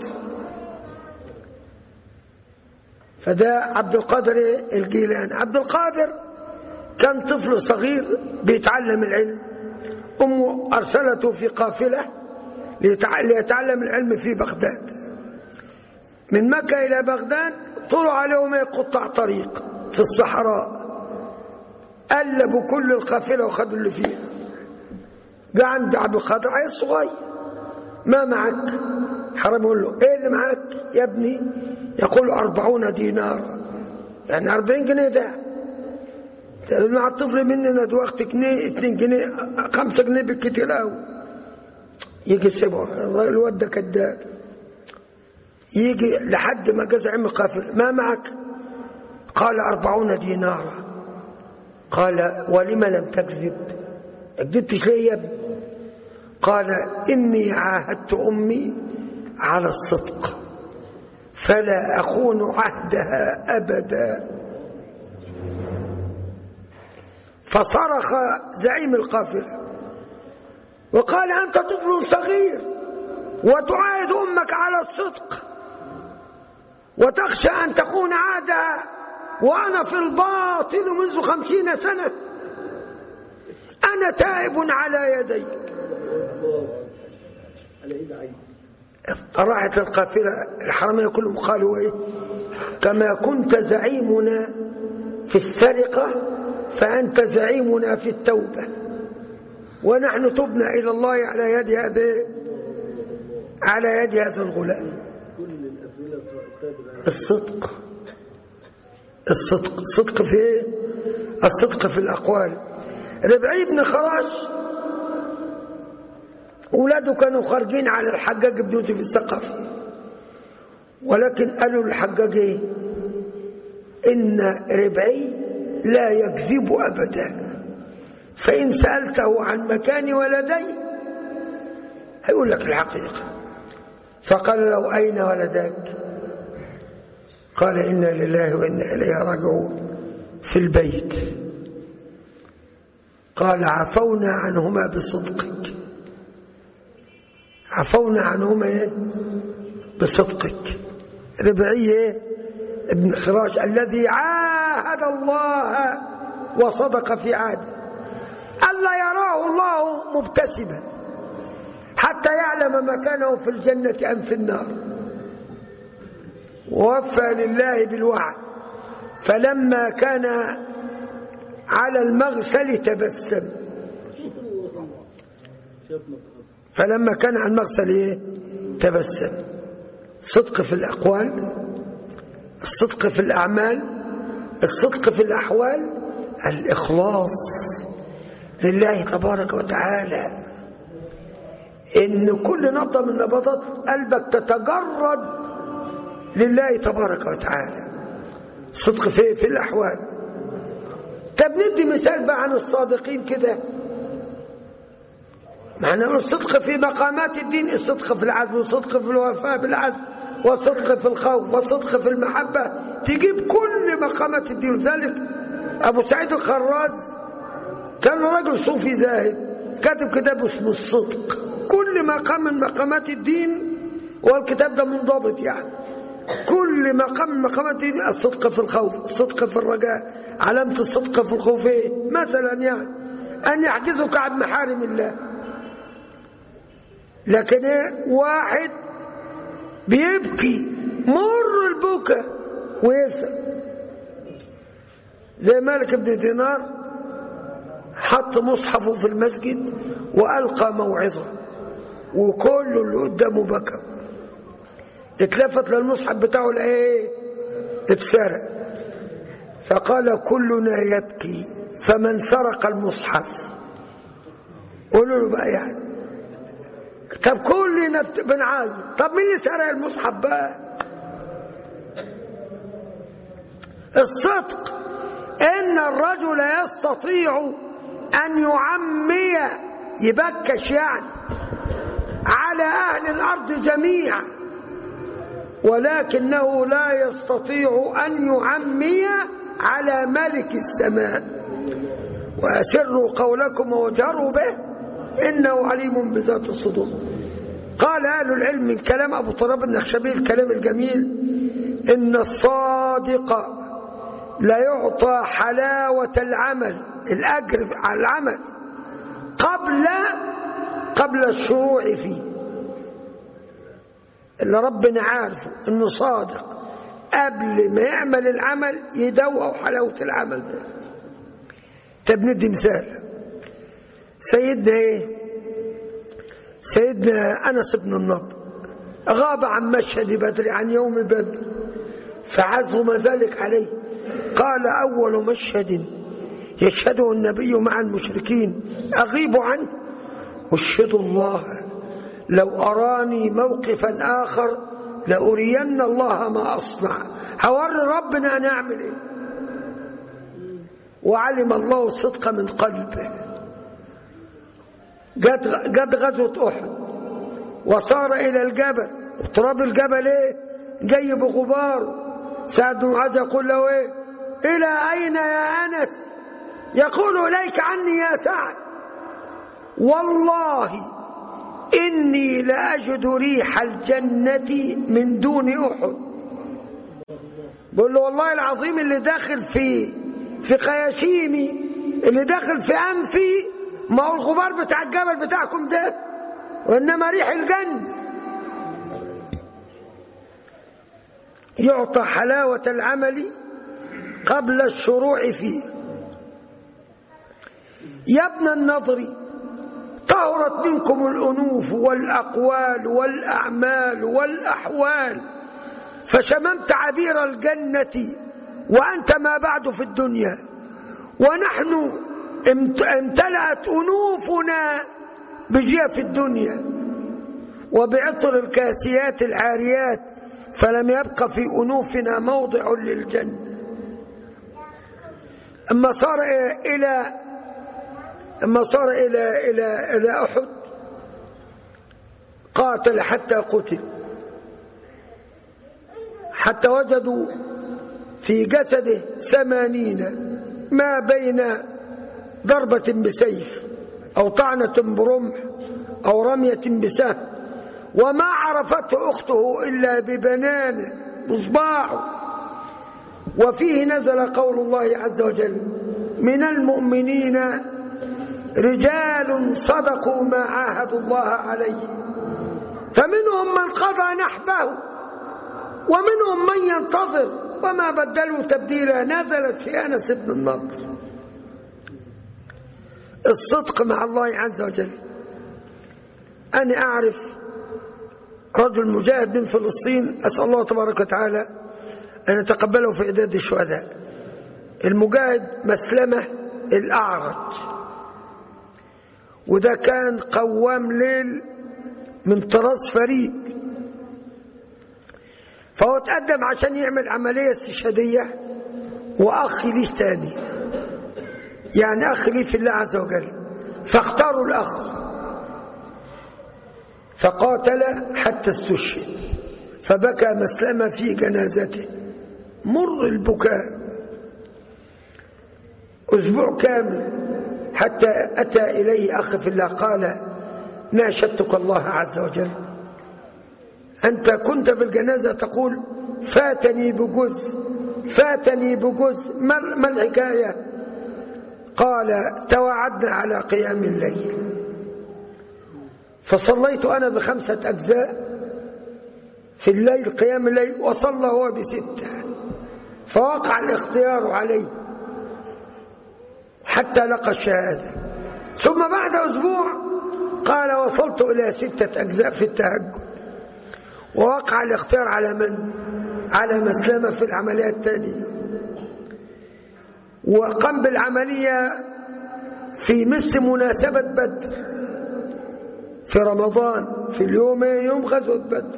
Speaker 3: فده عبد القادر الجيلاني عبد القادر كان طفل صغير بيتعلم العلم أمه أرسلته في قافلة ليتعلم العلم في بغداد من مكة إلى بغداد طلعوا عليهم قطع طريق في الصحراء قلبوا كل القافلة وخدوا اللي فيها جاء عند عبد القادر عيل صغير ما معك حرام يقول له ايه اللي معك يا ابني يقول أربعون دينار يعني أربعين جنيه ده مع الطفل مننا وقت جنيه اتنين جنيه خمسة جنيه بالكتير قوي يجي سيبه الواد ده كذاب يجي لحد ما جاز عم قافل ما معك قال أربعون دينارا قال ولم لم تكذب كذبتش ليه يا ابني قال إني عاهدت أمي على الصدق فلا أخون عهدها أبدا فصرخ زعيم القافلة وقال أنت طفل صغير وتعاهد أمك على الصدق وتخشى أن تخون عادها وأنا في الباطل منذ خمسين سنة أنا تائب على يديك راحت القافلة الحرمية كلهم قالوا إيه كما كنت زعيمنا في السرقة فأنت زعيمنا في التوبة ونحن تبنا إلى الله على يد هذا على يد هذا الغلام الصدق الصدق الصدق في ايه الصدق في الأقوال ربعي بن خراش أولاده كانوا خارجين على الحجاج بن يوسف الثقفي ولكن قالوا للحجاج ايه إن ربعي لا يكذب أبدا فإن سألته عن مكان ولدي هيقول لك الحقيقة فقال له أين ولدك قال إنا لله وإنا إليه راجعون في البيت قال عفونا عنهما بصدقك عفونا عنهما إيه؟ بصدقك ربعيه ابن خراش الذي عاهد الله وصدق في عهده ألا يراه الله مبتسما حتى يعلم مكانه في الجنة أم في النار ووفى لله بالوعد فلما كان على المغسل تبسم فلما كان على المغسل ايه تبسم صدق في الأقوال الصدق في الأعمال الصدق في الأحوال الإخلاص لله تبارك وتعالى إن كل نبضة من نبضات قلبك تتجرد لله تبارك وتعالى صدق في, في الأحوال طب ندي مثال بقى عن الصادقين كده معنى الصدق في مقامات الدين الصدق في العزم والصدق في الوفاء بالعزم والصدق في الخوف والصدق في المحبة تجيب كل مقامات الدين لذلك أبو سعيد الخراز كان رجل صوفي زاهد كاتب كتاب اسمه الصدق كل مقام من مقامات الدين والكتاب ده منضبط يعني كل مقام من مقامات الدين الصدق في الخوف الصدق في الرجاء علامة الصدق في الخوف ايه مثلا يعني أن يحجزك عن محارم الله لكن ايه واحد بيبكي مر البكا ويسأل زي مالك بن دينار حط مصحفه في المسجد وألقى موعظة وكل اللي قدامه بكى اتلفت للمصحف بتاعه الايه اتسرق فقال كلنا يبكي فمن سرق المصحف قولوا له بقى يعني طب كلنا بنعايز طب مين اللي سرق المصحف بقى الصدق ان الرجل يستطيع ان يعمي يبكش يعني على اهل الارض جميعا ولكنه لا يستطيع ان يعمي على ملك السماء واسروا قولكم وجروا به انه عليم بذات الصدور قال اهل العلم من كلام ابو طراب النخشبي الكلام الجميل ان الصادق لا يعطى حلاوه العمل الاجر على العمل قبل قبل الشروع فيه اللي ربنا عارفه انه صادق قبل ما يعمل العمل يدوق حلاوه العمل ده طب ندي مثال سيدنا ايه سيدنا انس بن النضر غاب عن مشهد بدر عن يوم بدر فعزم ذلك عليه قال اول مشهد يشهده النبي مع المشركين اغيب عنه اشهد الله لو اراني موقفا اخر لارين الله ما اصنع هوري ربنا انا اعمل ايه وعلم الله الصدق من قلبه جت جت غزوه احد وصار الى الجبل وتراب الجبل ايه جاي بغبار سعد بن معاذ يقول له ايه الى اين يا انس يقول اليك عني يا سعد والله اني لاجد ريح الجنه من دون احد بقول له والله العظيم اللي داخل في في خياشيمي اللي داخل في انفي ما هو الغبار بتاع الجبل بتاعكم ده وإنما ريح الجنة يعطى حلاوة العمل قبل الشروع فيه يا ابن النضر طهرت منكم الأنوف والأقوال والأعمال والأحوال فشممت عبير الجنة وأنت ما بعد في الدنيا ونحن امتلأت أنوفنا بجيف الدنيا وبعطر الكاسيات العاريات فلم يبق في أنوفنا موضع للجنة أما صار إلى أما صار إلى إلى إلى أحد قاتل حتى قتل حتى وجدوا في جسده ثمانين ما بين ضربة بسيف أو طعنة برمح أو رمية بسهم وما عرفته أخته إلا ببنانه بصباعه وفيه نزل قول الله عز وجل من المؤمنين رجال صدقوا ما عاهدوا الله عليه فمنهم من قضى نحبه ومنهم من ينتظر وما بدلوا تبديلا نزلت في أنس بن النضر الصدق مع الله عز وجل أنا أعرف رجل مجاهد من فلسطين أسأل الله تبارك وتعالى أن يتقبله في إعداد الشهداء المجاهد مسلمة الأعرج وده كان قوام ليل من طراز فريد فهو تقدم عشان يعمل عملية استشهادية وأخ ليه تاني يعني أخ ليه في الله عز وجل فاختاروا الأخ فقاتل حتى استشهد فبكى مسلمة في جنازته مر البكاء أسبوع كامل حتى أتى إليه أخ في الله قال ناشدتك الله عز وجل أنت كنت في الجنازة تقول فاتني بجزء فاتني بجزء ما الحكاية قال توعدنا على قيام الليل فصليت أنا بخمسة أجزاء في الليل قيام الليل وصلى هو بستة فوقع الاختيار عليه حتى لقى الشهادة ثم بعد أسبوع قال وصلت إلى ستة أجزاء في التهجد ووقع الاختيار على من؟ على مسلمة في العملية الثانية وقام بالعملية في مثل مناسبة بدر في رمضان في اليوم يوم غزوة بدر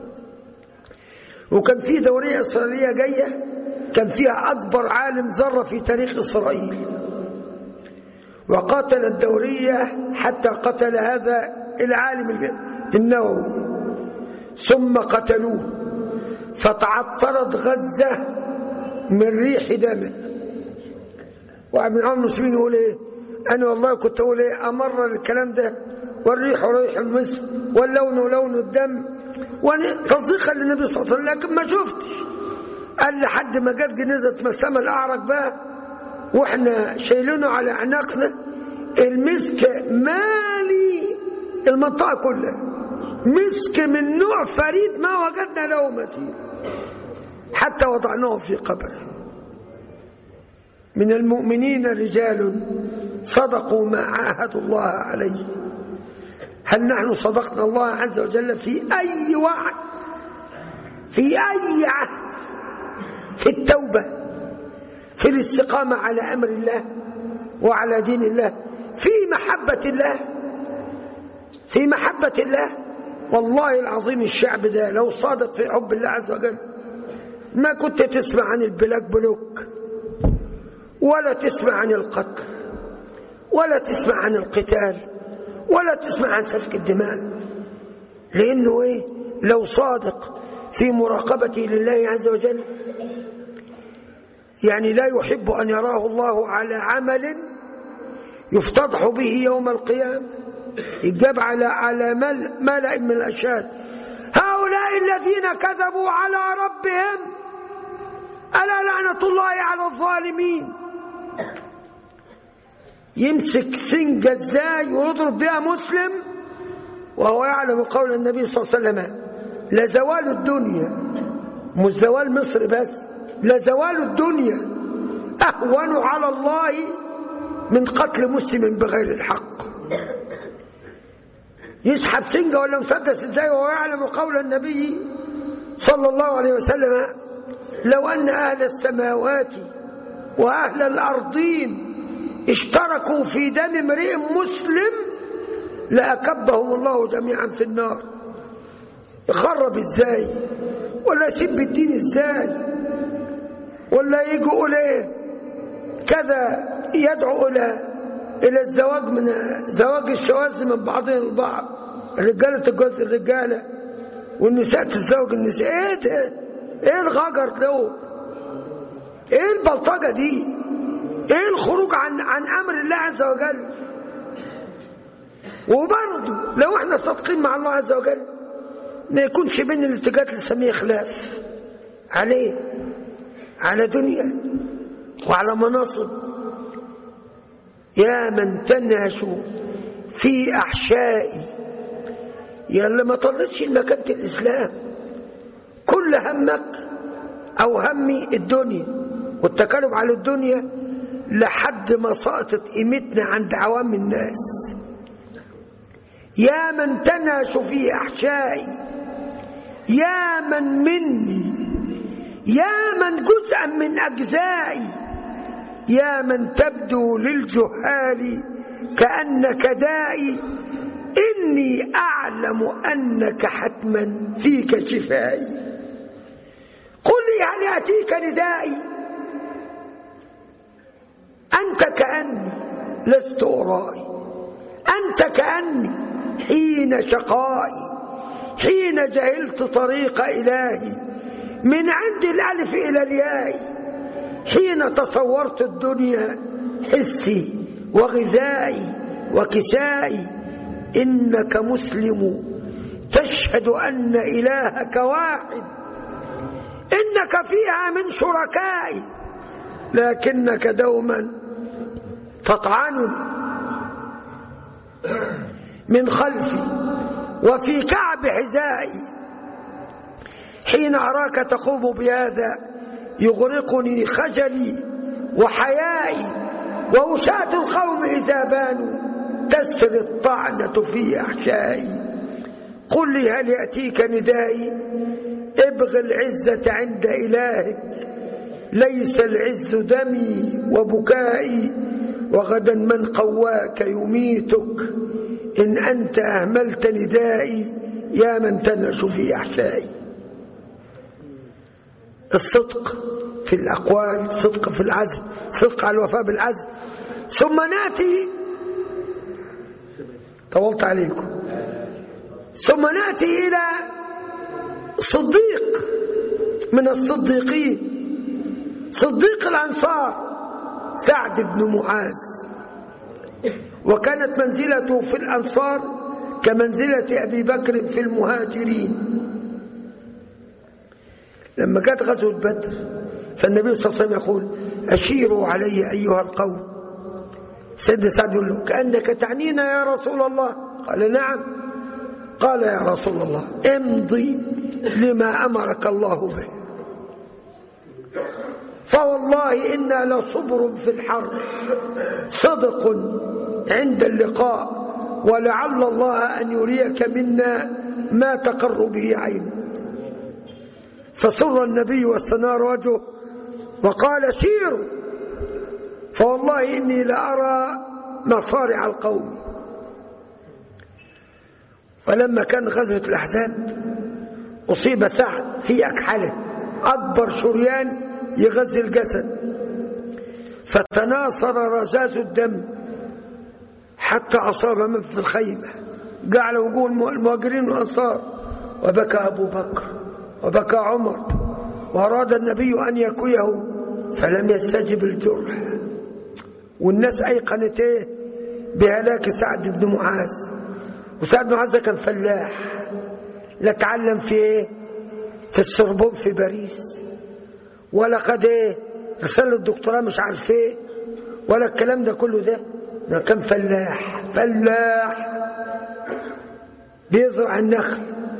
Speaker 3: وكان في دورية إسرائيلية جاية كان فيها أكبر عالم ذرة في تاريخ إسرائيل وقاتل الدورية حتى قتل هذا العالم النووي ثم قتلوه فتعطرت غزة من ريح دم واحد من المسلمين يقول ايه انا والله كنت اقول ايه امر الكلام ده والريح ريح المسك واللون لون الدم تصديقا للنبي صلى الله عليه وسلم لكن ما شفتش قال لحد ما جت جنازه مسامه الاعرج بقى واحنا شايلينه على اعناقنا المسك مالي المنطقه كلها مسك من نوع فريد ما وجدنا له مثيل حتى وضعناه في قبره من المؤمنين رجال صدقوا ما عاهدوا الله عليه هل نحن صدقنا الله عز وجل في أي وعد في أي عهد في التوبة في الاستقامة على أمر الله وعلى دين الله في محبة الله في محبة الله والله العظيم الشعب ده لو صادق في حب الله عز وجل ما كنت تسمع عن البلاك بلوك ولا تسمع عن القتل ولا تسمع عن القتال ولا تسمع عن سفك الدماء لأنه إيه لو صادق في مراقبته لله عز وجل يعني لا يحب أن يراه الله على عمل يفتضح به يوم القيامة يجاب على على ملأ من الأشهاد هؤلاء الذين كذبوا على ربهم ألا لعنة الله على الظالمين يمسك سنجة ازاي ويضرب بها مسلم وهو يعلم قول النبي صلى الله عليه وسلم لزوال الدنيا مش زوال مصر بس لزوال الدنيا أهون على الله من قتل مسلم بغير الحق يسحب سنجة ولا مسدس ازاي وهو يعلم قول النبي صلى الله عليه وسلم لو أن أهل السماوات وأهل الأرضين اشتركوا في دم امرئ مسلم لأكبهم الله جميعا في النار يخرب ازاي ولا يسب الدين ازاي ولا يجي يقول ايه كذا يدعو الى الى الزواج من زواج الشواذ من بعضهم البعض الرجاله تتجوز الرجاله والنساء تتزوج النساء ايه ده ايه الغجر ده ايه البلطجه دي ايه الخروج عن عن امر الله عز وجل وبرضه لو احنا صادقين مع الله عز وجل ما يكونش بين الاتجاهات اللي نسميه خلاف عليه على دنيا وعلى مناصب يا من تنهش في احشائي يا اللي ما طلتش مكانة الاسلام كل همك او همي الدنيا والتكلم على الدنيا لحد ما سقطت قيمتنا عند عوام الناس يا من تنهش في احشائي يا من مني يا من جزءا من اجزائي يا من تبدو للجهال كانك دائي اني اعلم انك حتما فيك شفائي قل لي هل ياتيك ندائي أراك كأني لست أرائي أنت كأني حين شقائي حين جهلت طريق إلهي من عند الألف إلى الياء حين تصورت الدنيا حسي وغذائي وكسائي إنك مسلم تشهد أن إلهك واحد إنك فيها من شركائي لكنك دوما تطعن من خلفي وفي كعب حذائي حين أراك تقوم بهذا يغرقني خجلي وحيائي ووشاة القوم إذا بانوا تسري الطعنة في أحشائي قل لي هل يأتيك ندائي ابغ العزة عند إلهك ليس العز دمي وبكائي وغدا من قواك يميتك إن أنت أهملت ندائي يا من تنعش في أحشائي الصدق في الأقوال صدق في العزم صدق على الوفاء بالعزم ثم ناتي طولت عليكم ثم ناتي إلى صديق من الصديقين صديق الأنصار سعد بن معاذ وكانت منزلته في الأنصار كمنزلة أبي بكر في المهاجرين لما كانت غزوة بدر فالنبي صلى الله عليه وسلم يقول أشيروا علي أيها القوم سيدنا سعد يقول له كأنك تعنينا يا رسول الله قال نعم قال يا رسول الله امضي لما أمرك الله به فوالله إنا لصبر في الحر صدق عند اللقاء ولعل الله أن يريك منا ما تقر به عينه فسر النبي واستنار وجهه وقال سيروا فوالله إني لأرى مصارع القوم فلما كان غزوة الأحزاب أصيب سعد في أكحله أكبر شريان يغذي الجسد فتناصر رزاز الدم حتى أصاب من في الخيمة جعل وجوه المهاجرين والأنصار وبكى أبو بكر وبكى عمر وأراد النبي أن يكويه فلم يستجب الجرح والناس أيقنت إيه بهلاك سعد بن معاذ وسعد بن معاذ كان فلاح لا تعلم في إيه في السربون في باريس ولا خد إيه رسالة الدكتوراه مش عارف إيه ولا الكلام ده كله ده ده كان فلاح فلاح بيزرع النخل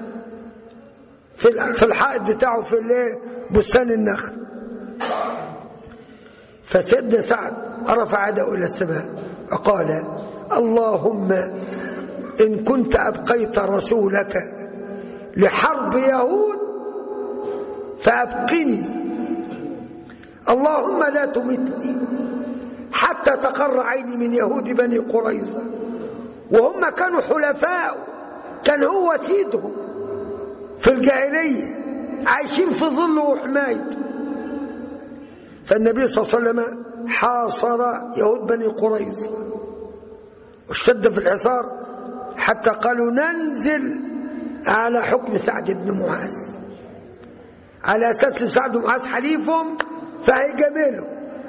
Speaker 3: في في الحائط بتاعه في الايه بستان النخل فسيدنا سعد رفع يده الى السماء وقال اللهم ان كنت ابقيت رسولك لحرب يهود فابقني اللهم لا تمتني حتى تقر عيني من يهود بني قريظه وهم كانوا حلفاء كان هو سيدهم في الجاهلية عايشين في ظل وحمايته فالنبي صلى الله عليه وسلم حاصر يهود بني قريظة واشتد في الحصار حتى قالوا ننزل على حكم سعد بن معاذ على أساس سعد بن معاذ حليفهم فهيجاملوا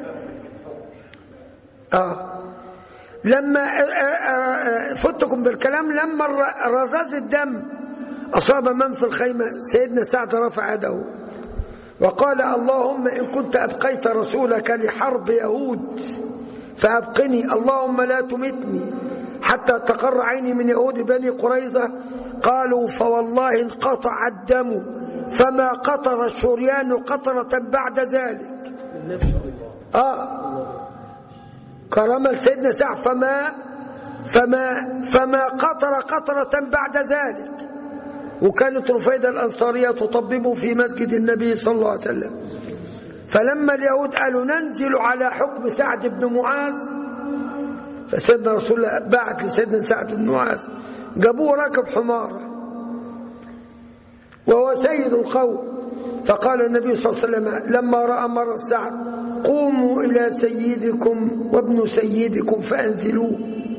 Speaker 3: آه لما فتكم بالكلام لما رذاذ الدم أصاب من في الخيمة سيدنا سعد رفع يده وقال اللهم إن كنت أبقيت رسولك لحرب يهود فأبقني اللهم لا تمتني حتى تقر عيني من يهود بني قريظة قالوا فوالله انقطع الدم فما قطر الشريان قطرة بعد ذلك آه كرم لسيدنا سعد فما فما فما قطر قطرة بعد ذلك وكانت رفيدة الأنصارية تطبب في مسجد النبي صلى الله عليه وسلم فلما اليهود قالوا ننزل على حكم سعد بن معاذ فسيدنا رسول الله بعت لسيدنا سعد بن معاذ جابوه راكب حمارة وهو سيد القوم فقال النبي صلى الله عليه وسلم لما رأى مر السعد قوموا إلى سيدكم وابن سيدكم فأنزلوه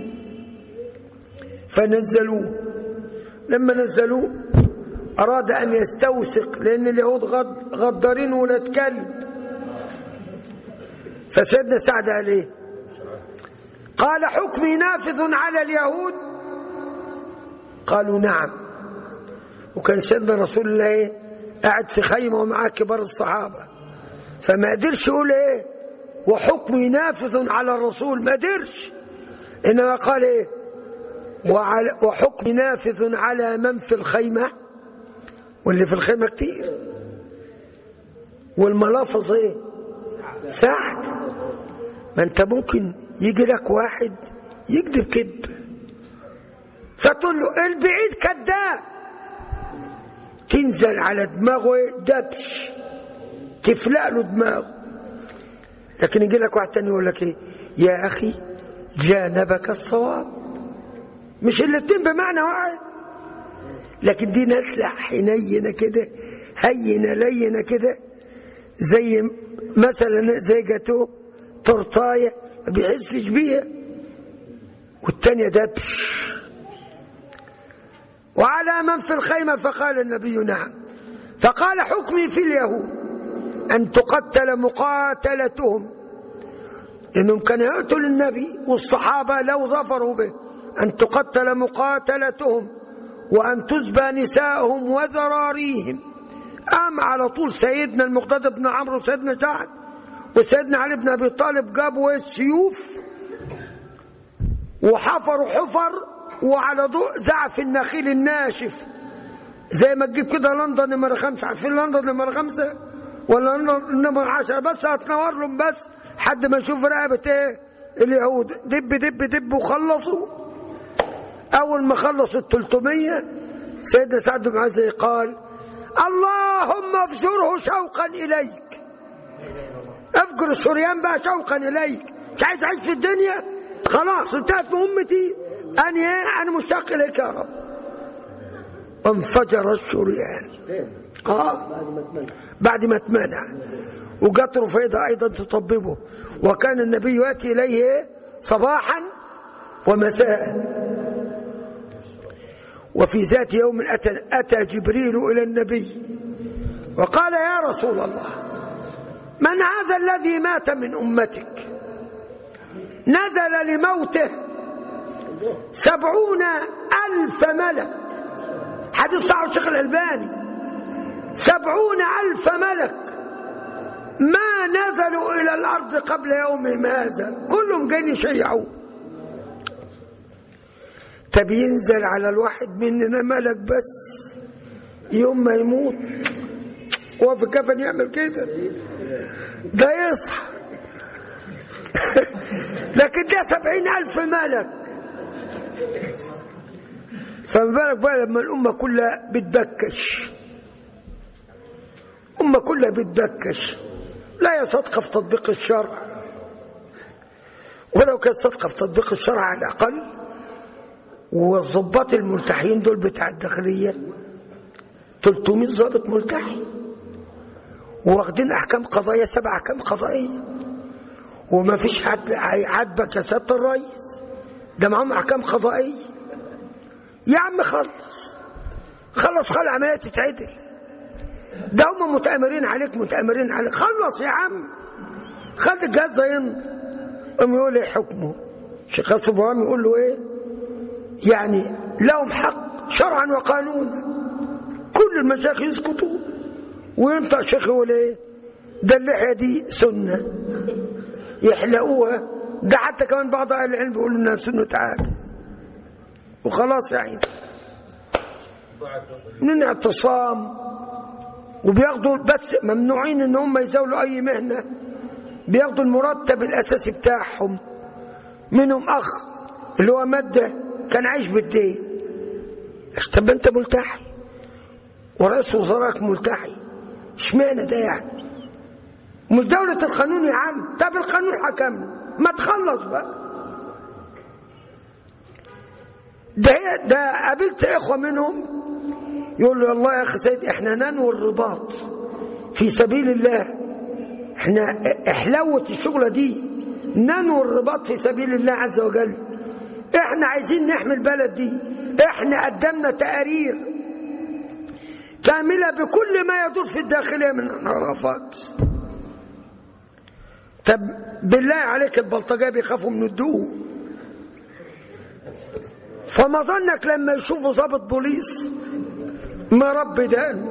Speaker 3: فنزلوه لما نزلوه أراد أن يستوثق لأن اليهود غد غدارين ولاد كلب فسيدنا سعد عليه قال حكمي نافذ على اليهود قالوا نعم وكان سيدنا رسول الله ايه قاعد في خيمه ومعاه كبار الصحابه فما قدرش يقول ايه وحكمي نافذ على الرسول ما قدرش انما قال ايه وعلى وحكمي نافذ على من في الخيمه واللي في الخيمه كتير والملافظ ايه سعد ما انت ممكن يجي لك واحد يكذب كذب فتقول له البعيد كذاب تنزل على دماغه دبش تفلق له دماغه لكن يجي لك واحد تاني يقول لك ايه يا اخي جانبك الصواب مش الاتنين بمعنى واحد لكن دي نسلة حنينة كده هينة لينة كده زي مثلا زي جاتوه تورتايه ما بيحسش بيها والتانية دبش وعلى من في الخيمة فقال النبي نعم فقال حكمي في اليهود أن تقتل مقاتلتهم إنهم كانوا يقتلوا النبي والصحابة لو ظفروا به أن تقتل مقاتلتهم وأن تزبى نساءهم وذراريهم قام على طول سيدنا المقتدى بن عمرو وسيدنا سعد وسيدنا علي بن ابي طالب جابوا السيوف وحفروا حفر وعلى ضوء زعف النخيل الناشف زي ما تجيب كده لندن نمرة خمسة عارفين لندن نمرة خمسة ولا لندن نمرة عشرة بس هتنور لهم بس حد ما يشوف رقبة ايه اليهود دب دب دب وخلصوا أول ما خلصوا ال 300 سيدنا سعد بن معاذ قال اللهم افجره شوقا إليك افجر السريان بقى شوقا إليك مش عايز أعيش في الدنيا خلاص انتهت مهمتي أنا إيه أنا مشتاق إليك يا رب وانفجر الشريان آه بعد ما اتمنع وجت رفيدة أيضا تطببه وكان النبي يأتي إليه صباحا ومساء وفي ذات يوم أتى, أتى جبريل إلى النبي وقال يا رسول الله من هذا الذي مات من أمتك نزل لموته سبعون ألف ملك حديث صحيح الشيخ الألباني سبعون ألف ملك ما نزلوا إلى الأرض قبل يومهم هذا كلهم جايين يشيعوا طب ينزل على الواحد مننا ملك بس يوم ما يموت هو في كفن يعمل كده ده يصحى لكن ده سبعين ألف ملك فما بالك بقى لما الأمة كلها بتبكش أمة كلها بتبكش لا هي صادقة في تطبيق الشرع ولو كانت صادقة في تطبيق الشرع على الأقل والضباط الملتحين دول بتاع الداخلية 300 ضابط ملتحي واخدين أحكام قضائية سبع أحكام قضائية وما فيش حد هيعاتبك يا سيادة الرئيس ده معاهم أحكام قضائية يا عم خلص خلص خلص عملية تتعدل ده هم متآمرين عليك متآمرين عليك خلص يا عم خد الجهاز ينض قام يقول ايه حكمه شيخ قاسم ابراهيم يقول له ايه يعني لهم حق شرعا وقانونا كل المشايخ يسكتوا وينطق شيخ يقول ايه ده اللحيه دي سنه يحلقوها ده حتى كمان بعض اهل العلم بيقولوا انها سنه عاده وخلاص يا عيني من اعتصام وبياخدوا بس ممنوعين ان هم يزاولوا اي مهنه بياخدوا المرتب الاساسي بتاعهم منهم اخ اللي هو ماده كان عايش بالدين طب انت ملتحي ورئيس وزراءك ملتحي اشمعنى ده يعني مش دولة القانون يا عم طب القانون حكمنا ما تخلص بقى ده ده قابلت اخوه منهم يقول له والله يا اخي سيد احنا ننوي الرباط في سبيل الله احنا احلوة الشغلة دي ننوي الرباط في سبيل الله عز وجل احنا عايزين نحمي البلد دي احنا قدمنا تقارير كاملة بكل ما يدور في الداخلية من انحرافات طب بالله عليك البلطجيه بيخافوا من الدقوق فما ظنك لما يشوفوا ضابط بوليس مربي دقنه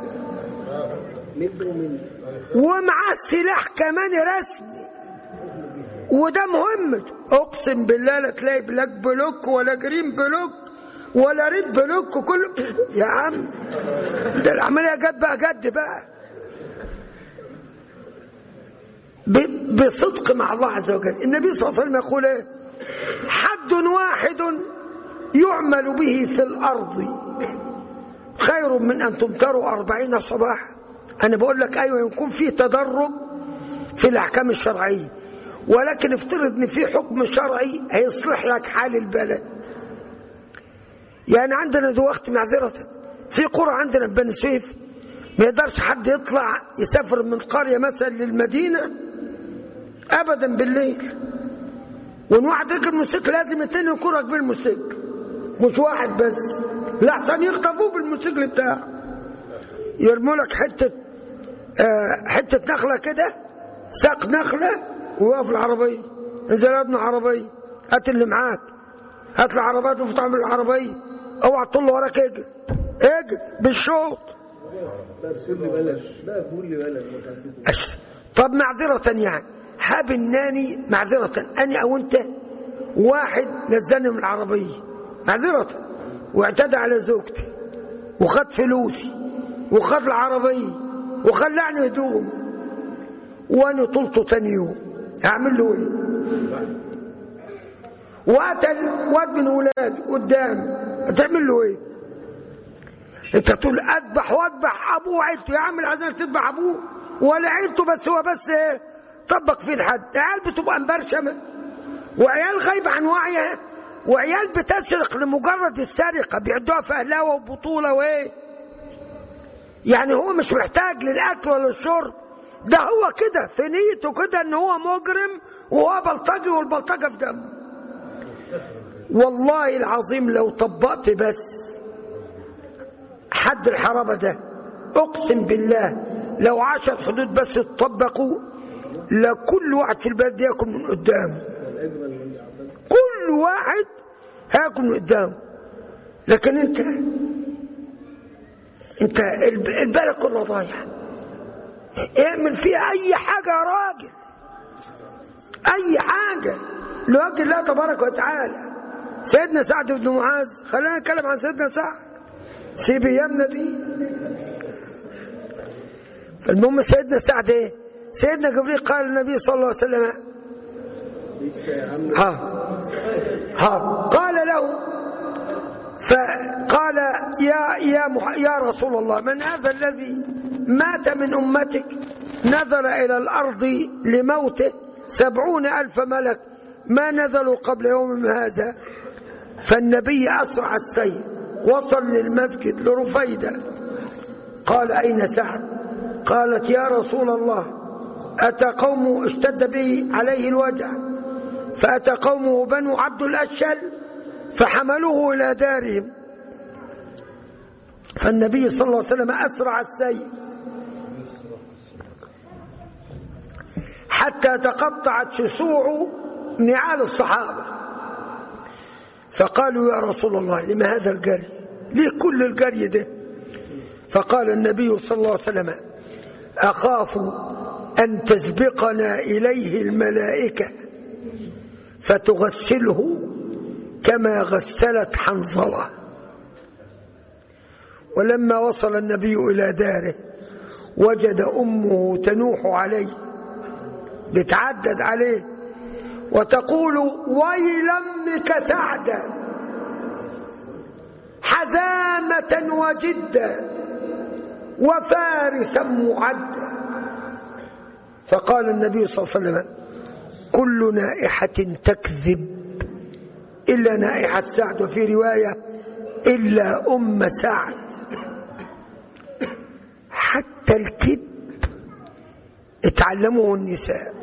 Speaker 3: ومعاه سلاح كمان رسمي وده مهم اقسم بالله لا تلاقي بلاك بلوك ولا جرين بلوك ولا ريد بلوك وكله يا عم ده العمليه جد بقى جد بقى بصدق مع الله عز وجل النبي صلى الله عليه وسلم يقول ايه حد واحد يعمل به في الأرض خير من أن تمتروا أربعين صباحا أنا بقول لك أيوة يكون فيه تدرج في الأحكام الشرعية ولكن افترض ان في حكم شرعي هيصلح لك حال البلد يعني عندنا دلوقتي معذرة في قرى عندنا في بني سويف ما يقدرش حد يطلع يسافر من قرية مثلا للمدينة أبدا بالليل وان واحد يركب موتوسيكل لازم اتنين يكونوا راكبين الموتوسيكل مش واحد بس لحسن يخطفوه بالموتوسيكل بتاعه يرموا لك حته آه حته نخله كده ساق نخله ويقف العربيه انزل يا ابن عربيه هات اللي معاك هات العربيات وفتح من العربيه اوعى تطل وراك اجري اجري بالشوط طب معذرة يعني حاب الناني معذرة أنا أو أنت واحد نزلني من العربية معذرة واعتدى على زوجتي وخد فلوسي وخد العربية وخلعني هدوم وأنا طلته تاني يوم أعمل له إيه؟ وقتل واد من ولاد قدام هتعمل له إيه؟ أنت تقول أذبح وأذبح أبوه وعيلته يا عم العزيز تذبح أبوه ولا عيلته بس هو بس إيه؟ طبق فيه الحد عيال بتبقى مبرشمة وعيال غايبة عن وعيها وعيال بتسرق لمجرد السرقة بيعدوها في أهلاوة وبطولة وإيه يعني هو مش محتاج للأكل ولا الشرب ده هو كده في نيته كده ان هو مجرم وهو بلطجي والبلطجة في دمه والله العظيم لو طبقت بس حد الحرابة ده اقسم بالله لو عشر حدود بس تطبقوا لكل واحد في البلد ياكل من قدامه كل واحد هياكل من قدامه لكن انت انت البلد كلها ضايعه اعمل فيها اي حاجه يا راجل اي حاجه لوجه الله تبارك وتعالى سيدنا سعد بن معاذ خلينا نتكلم عن سيدنا سعد سيب ايامنا دي فالمهم سيدنا سعد ايه سيدنا جبريل قال للنبي صلى الله عليه وسلم ها ها قال له فقال يا يا مح... يا رسول الله من هذا الذي مات من امتك نزل الى الارض لموته سبعون الف ملك ما نزلوا قبل يوم هذا فالنبي اسرع السير وصل للمسجد لرفيده قال اين سعد قالت يا رسول الله أتى قوم اشتد به عليه الوجع فأتى قومه بنو عبد الأشل فحملوه إلى دارهم فالنبي صلى الله عليه وسلم أسرع السير حتى تقطعت شسوع نعال الصحابة فقالوا يا رسول الله لما هذا الجري ليه كل الجري ده فقال النبي صلى الله عليه وسلم أخاف أن تسبقنا إليه الملائكة فتغسله كما غسلت حنظلة ولما وصل النبي إلى داره وجد أمه تنوح عليه بتعدد عليه وتقول ويل امك سعدا حزامة وجدا وفارسا معدا فقال النبي صلى الله عليه وسلم كل نائحة تكذب إلا نائحة سعد وفي رواية إلا أم سعد حتى الكذب اتعلموه النساء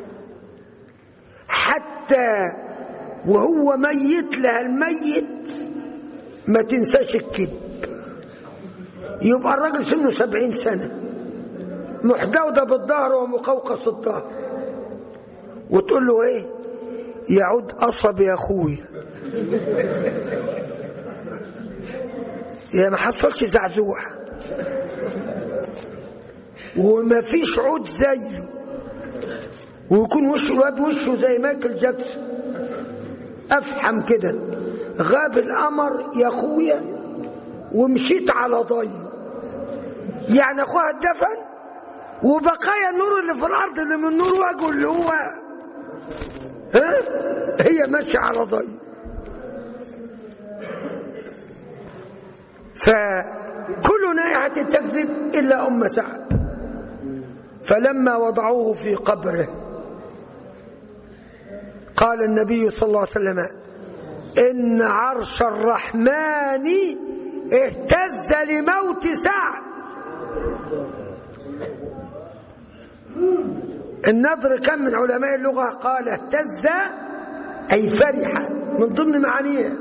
Speaker 3: حتى وهو ميت لها الميت ما تنساش الكذب يبقى الراجل سنه سبعين سنة محدودة بالظهر ومقوقص الظهر وتقول له ايه يعود قصب يا اخويا يا ما حصلش زعزوع وما فيش عود زيه ويكون وش الواد وشه زي مايكل جاكسون افحم كده غاب القمر يا اخويا ومشيت على ضي يعني اخوها اتدفن وبقايا النور اللي في الارض اللي من نور وجهه اللي هو ها هي ماشيه على ضي فكل نائحة تكذب إلا أم سعد فلما وضعوه في قبره قال النبي صلى الله عليه وسلم إن عرش الرحمن اهتز لموت سعد النضر كم من علماء اللغة قال اهتز أي فرح من ضمن معانيه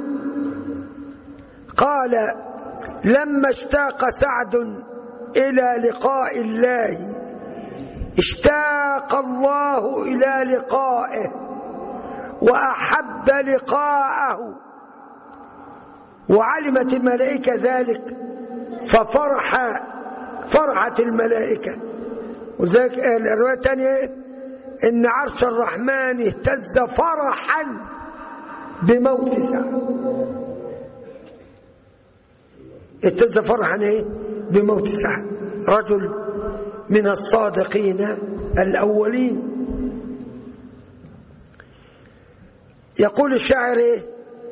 Speaker 3: قال لما اشتاق سعد إلى لقاء الله اشتاق الله إلى لقائه وأحب لقاءه وعلمت الملائكة ذلك ففرح فرحت الملائكة وذلك الرواية الثانية إن عرش الرحمن اهتز فرحا بموت سعد اهتز فرحا ايه بموت سعد رجل من الصادقين الأولين يقول الشاعر ايه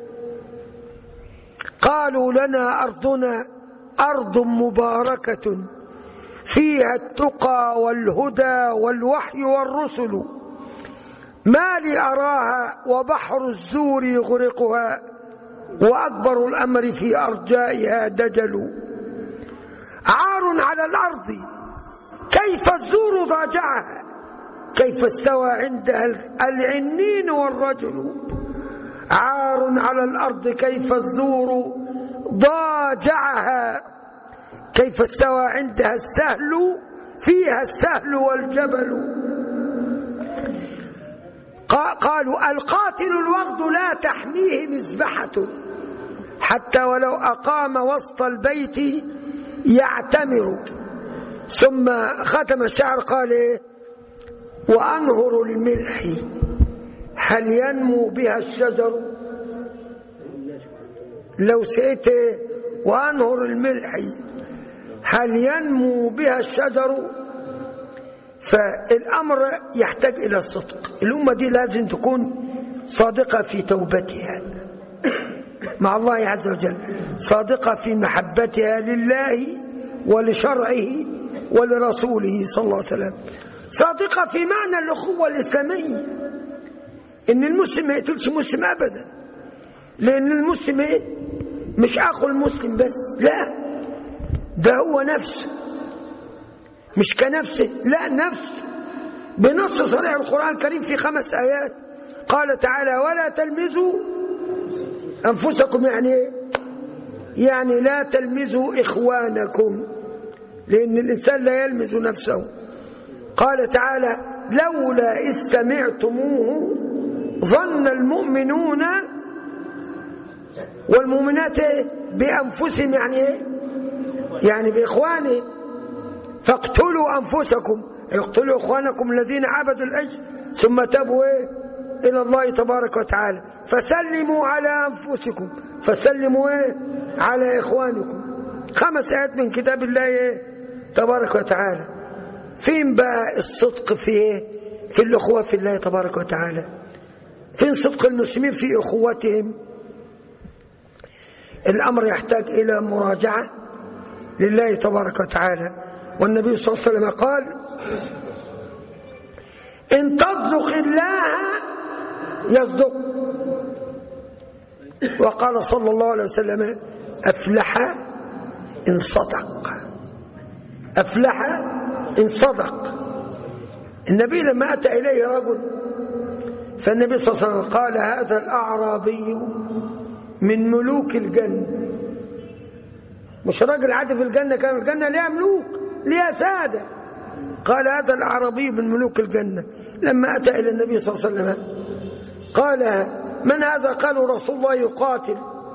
Speaker 3: قالوا لنا أرضنا أرض مباركة فيها التقى والهدى والوحي والرسل ما لي أراها وبحر الزور يغرقها وأكبر الأمر في أرجائها دجل عار على الأرض كيف الزور ضاجعها كيف استوى عندها العنين والرجل عار على الأرض كيف الزور ضاجعها كيف استوى عندها السهل فيها السهل والجبل قالوا القاتل الوغد لا تحميه مذبحة حتى ولو أقام وسط البيت يعتمر ثم ختم الشعر قال إيه وأنهر الملح هل ينمو بها الشجر لو سئت وأنهر الملح هل ينمو بها الشجر فالأمر يحتاج إلى الصدق الأمة دي لازم تكون صادقة في توبتها مع الله عز وجل صادقة في محبتها لله ولشرعه ولرسوله صلى الله عليه وسلم صادقة في معنى الأخوة الإسلامية إن المسلم ما يقتلش مسلم أبدا لأن المسلم إيه؟ مش أخو المسلم بس لا ده هو نفسه مش كنفسه لا نفسه بنص صريح القرآن الكريم في خمس آيات قال تعالى ولا تلمزوا أنفسكم يعني إيه؟ يعني لا تلمزوا إخوانكم لأن الإنسان لا يلمز نفسه قال تعالى لولا إذ سمعتموه ظن المؤمنون والمؤمنات بأنفسهم يعني إيه؟ يعني بإخوانهم فاقتلوا أنفسكم اقتلوا إخوانكم الذين عبدوا العجل ثم تابوا إيه؟ إلى الله تبارك وتعالى فسلموا على أنفسكم فسلموا إيه؟ على إخوانكم خمس آيات من كتاب الله إيه؟ تبارك وتعالى فين بقى الصدق في إيه؟ في الأخوة في الله تبارك وتعالى فين صدق المسلمين في أخوتهم الأمر يحتاج إلى مراجعة لله تبارك وتعالى والنبي صلى الله عليه وسلم قال إن تصدق الله يصدق وقال صلى الله عليه وسلم أفلح إن صدق أفلح إن صدق النبي لما أتى إليه رجل فالنبي صلى الله عليه وسلم قال هذا الأعرابي من ملوك الجنة مش راجل عادي في الجنة كان الجنة ليها ملوك ليها سادة قال هذا الأعرابي من ملوك الجنة لما أتى إلى النبي صلى الله عليه وسلم قال من هذا قالوا رسول الله يقاتل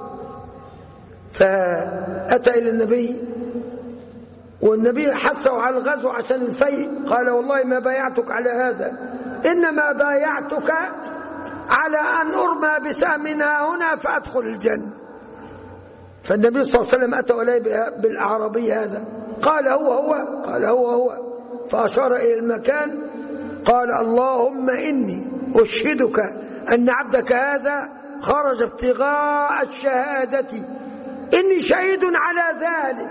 Speaker 3: فأتى إلى النبي والنبي حثه على الغزو عشان الفيء قال والله ما بايعتك على هذا إنما بايعتك على أن أرمى بسهمنا هنا فأدخل الجنة فالنبي صلى الله عليه وسلم أتى إليه بالأعرابي هذا قال هو هو قال هو هو فأشار إلى المكان قال اللهم إني أشهدك أن عبدك هذا خرج ابتغاء الشهادة إني شهيد على ذلك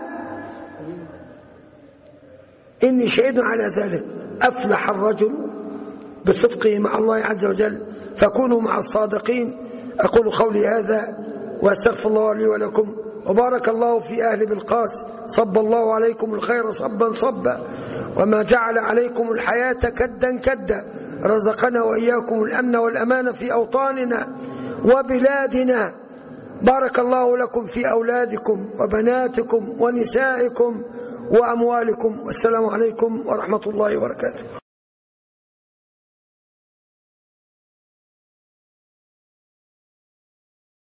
Speaker 3: إني شهيد على ذلك أفلح الرجل بصدقه مع الله عز وجل فكونوا مع الصادقين أقول قولي هذا وأستغفر الله لي ولكم وبارك الله في أهل بالقاس صب الله عليكم الخير صبا صبا وما جعل عليكم الحياة كدا كدا رزقنا وإياكم الأمن والأمان في أوطاننا وبلادنا بارك الله لكم في أولادكم وبناتكم ونسائكم وأموالكم والسلام عليكم ورحمة الله وبركاته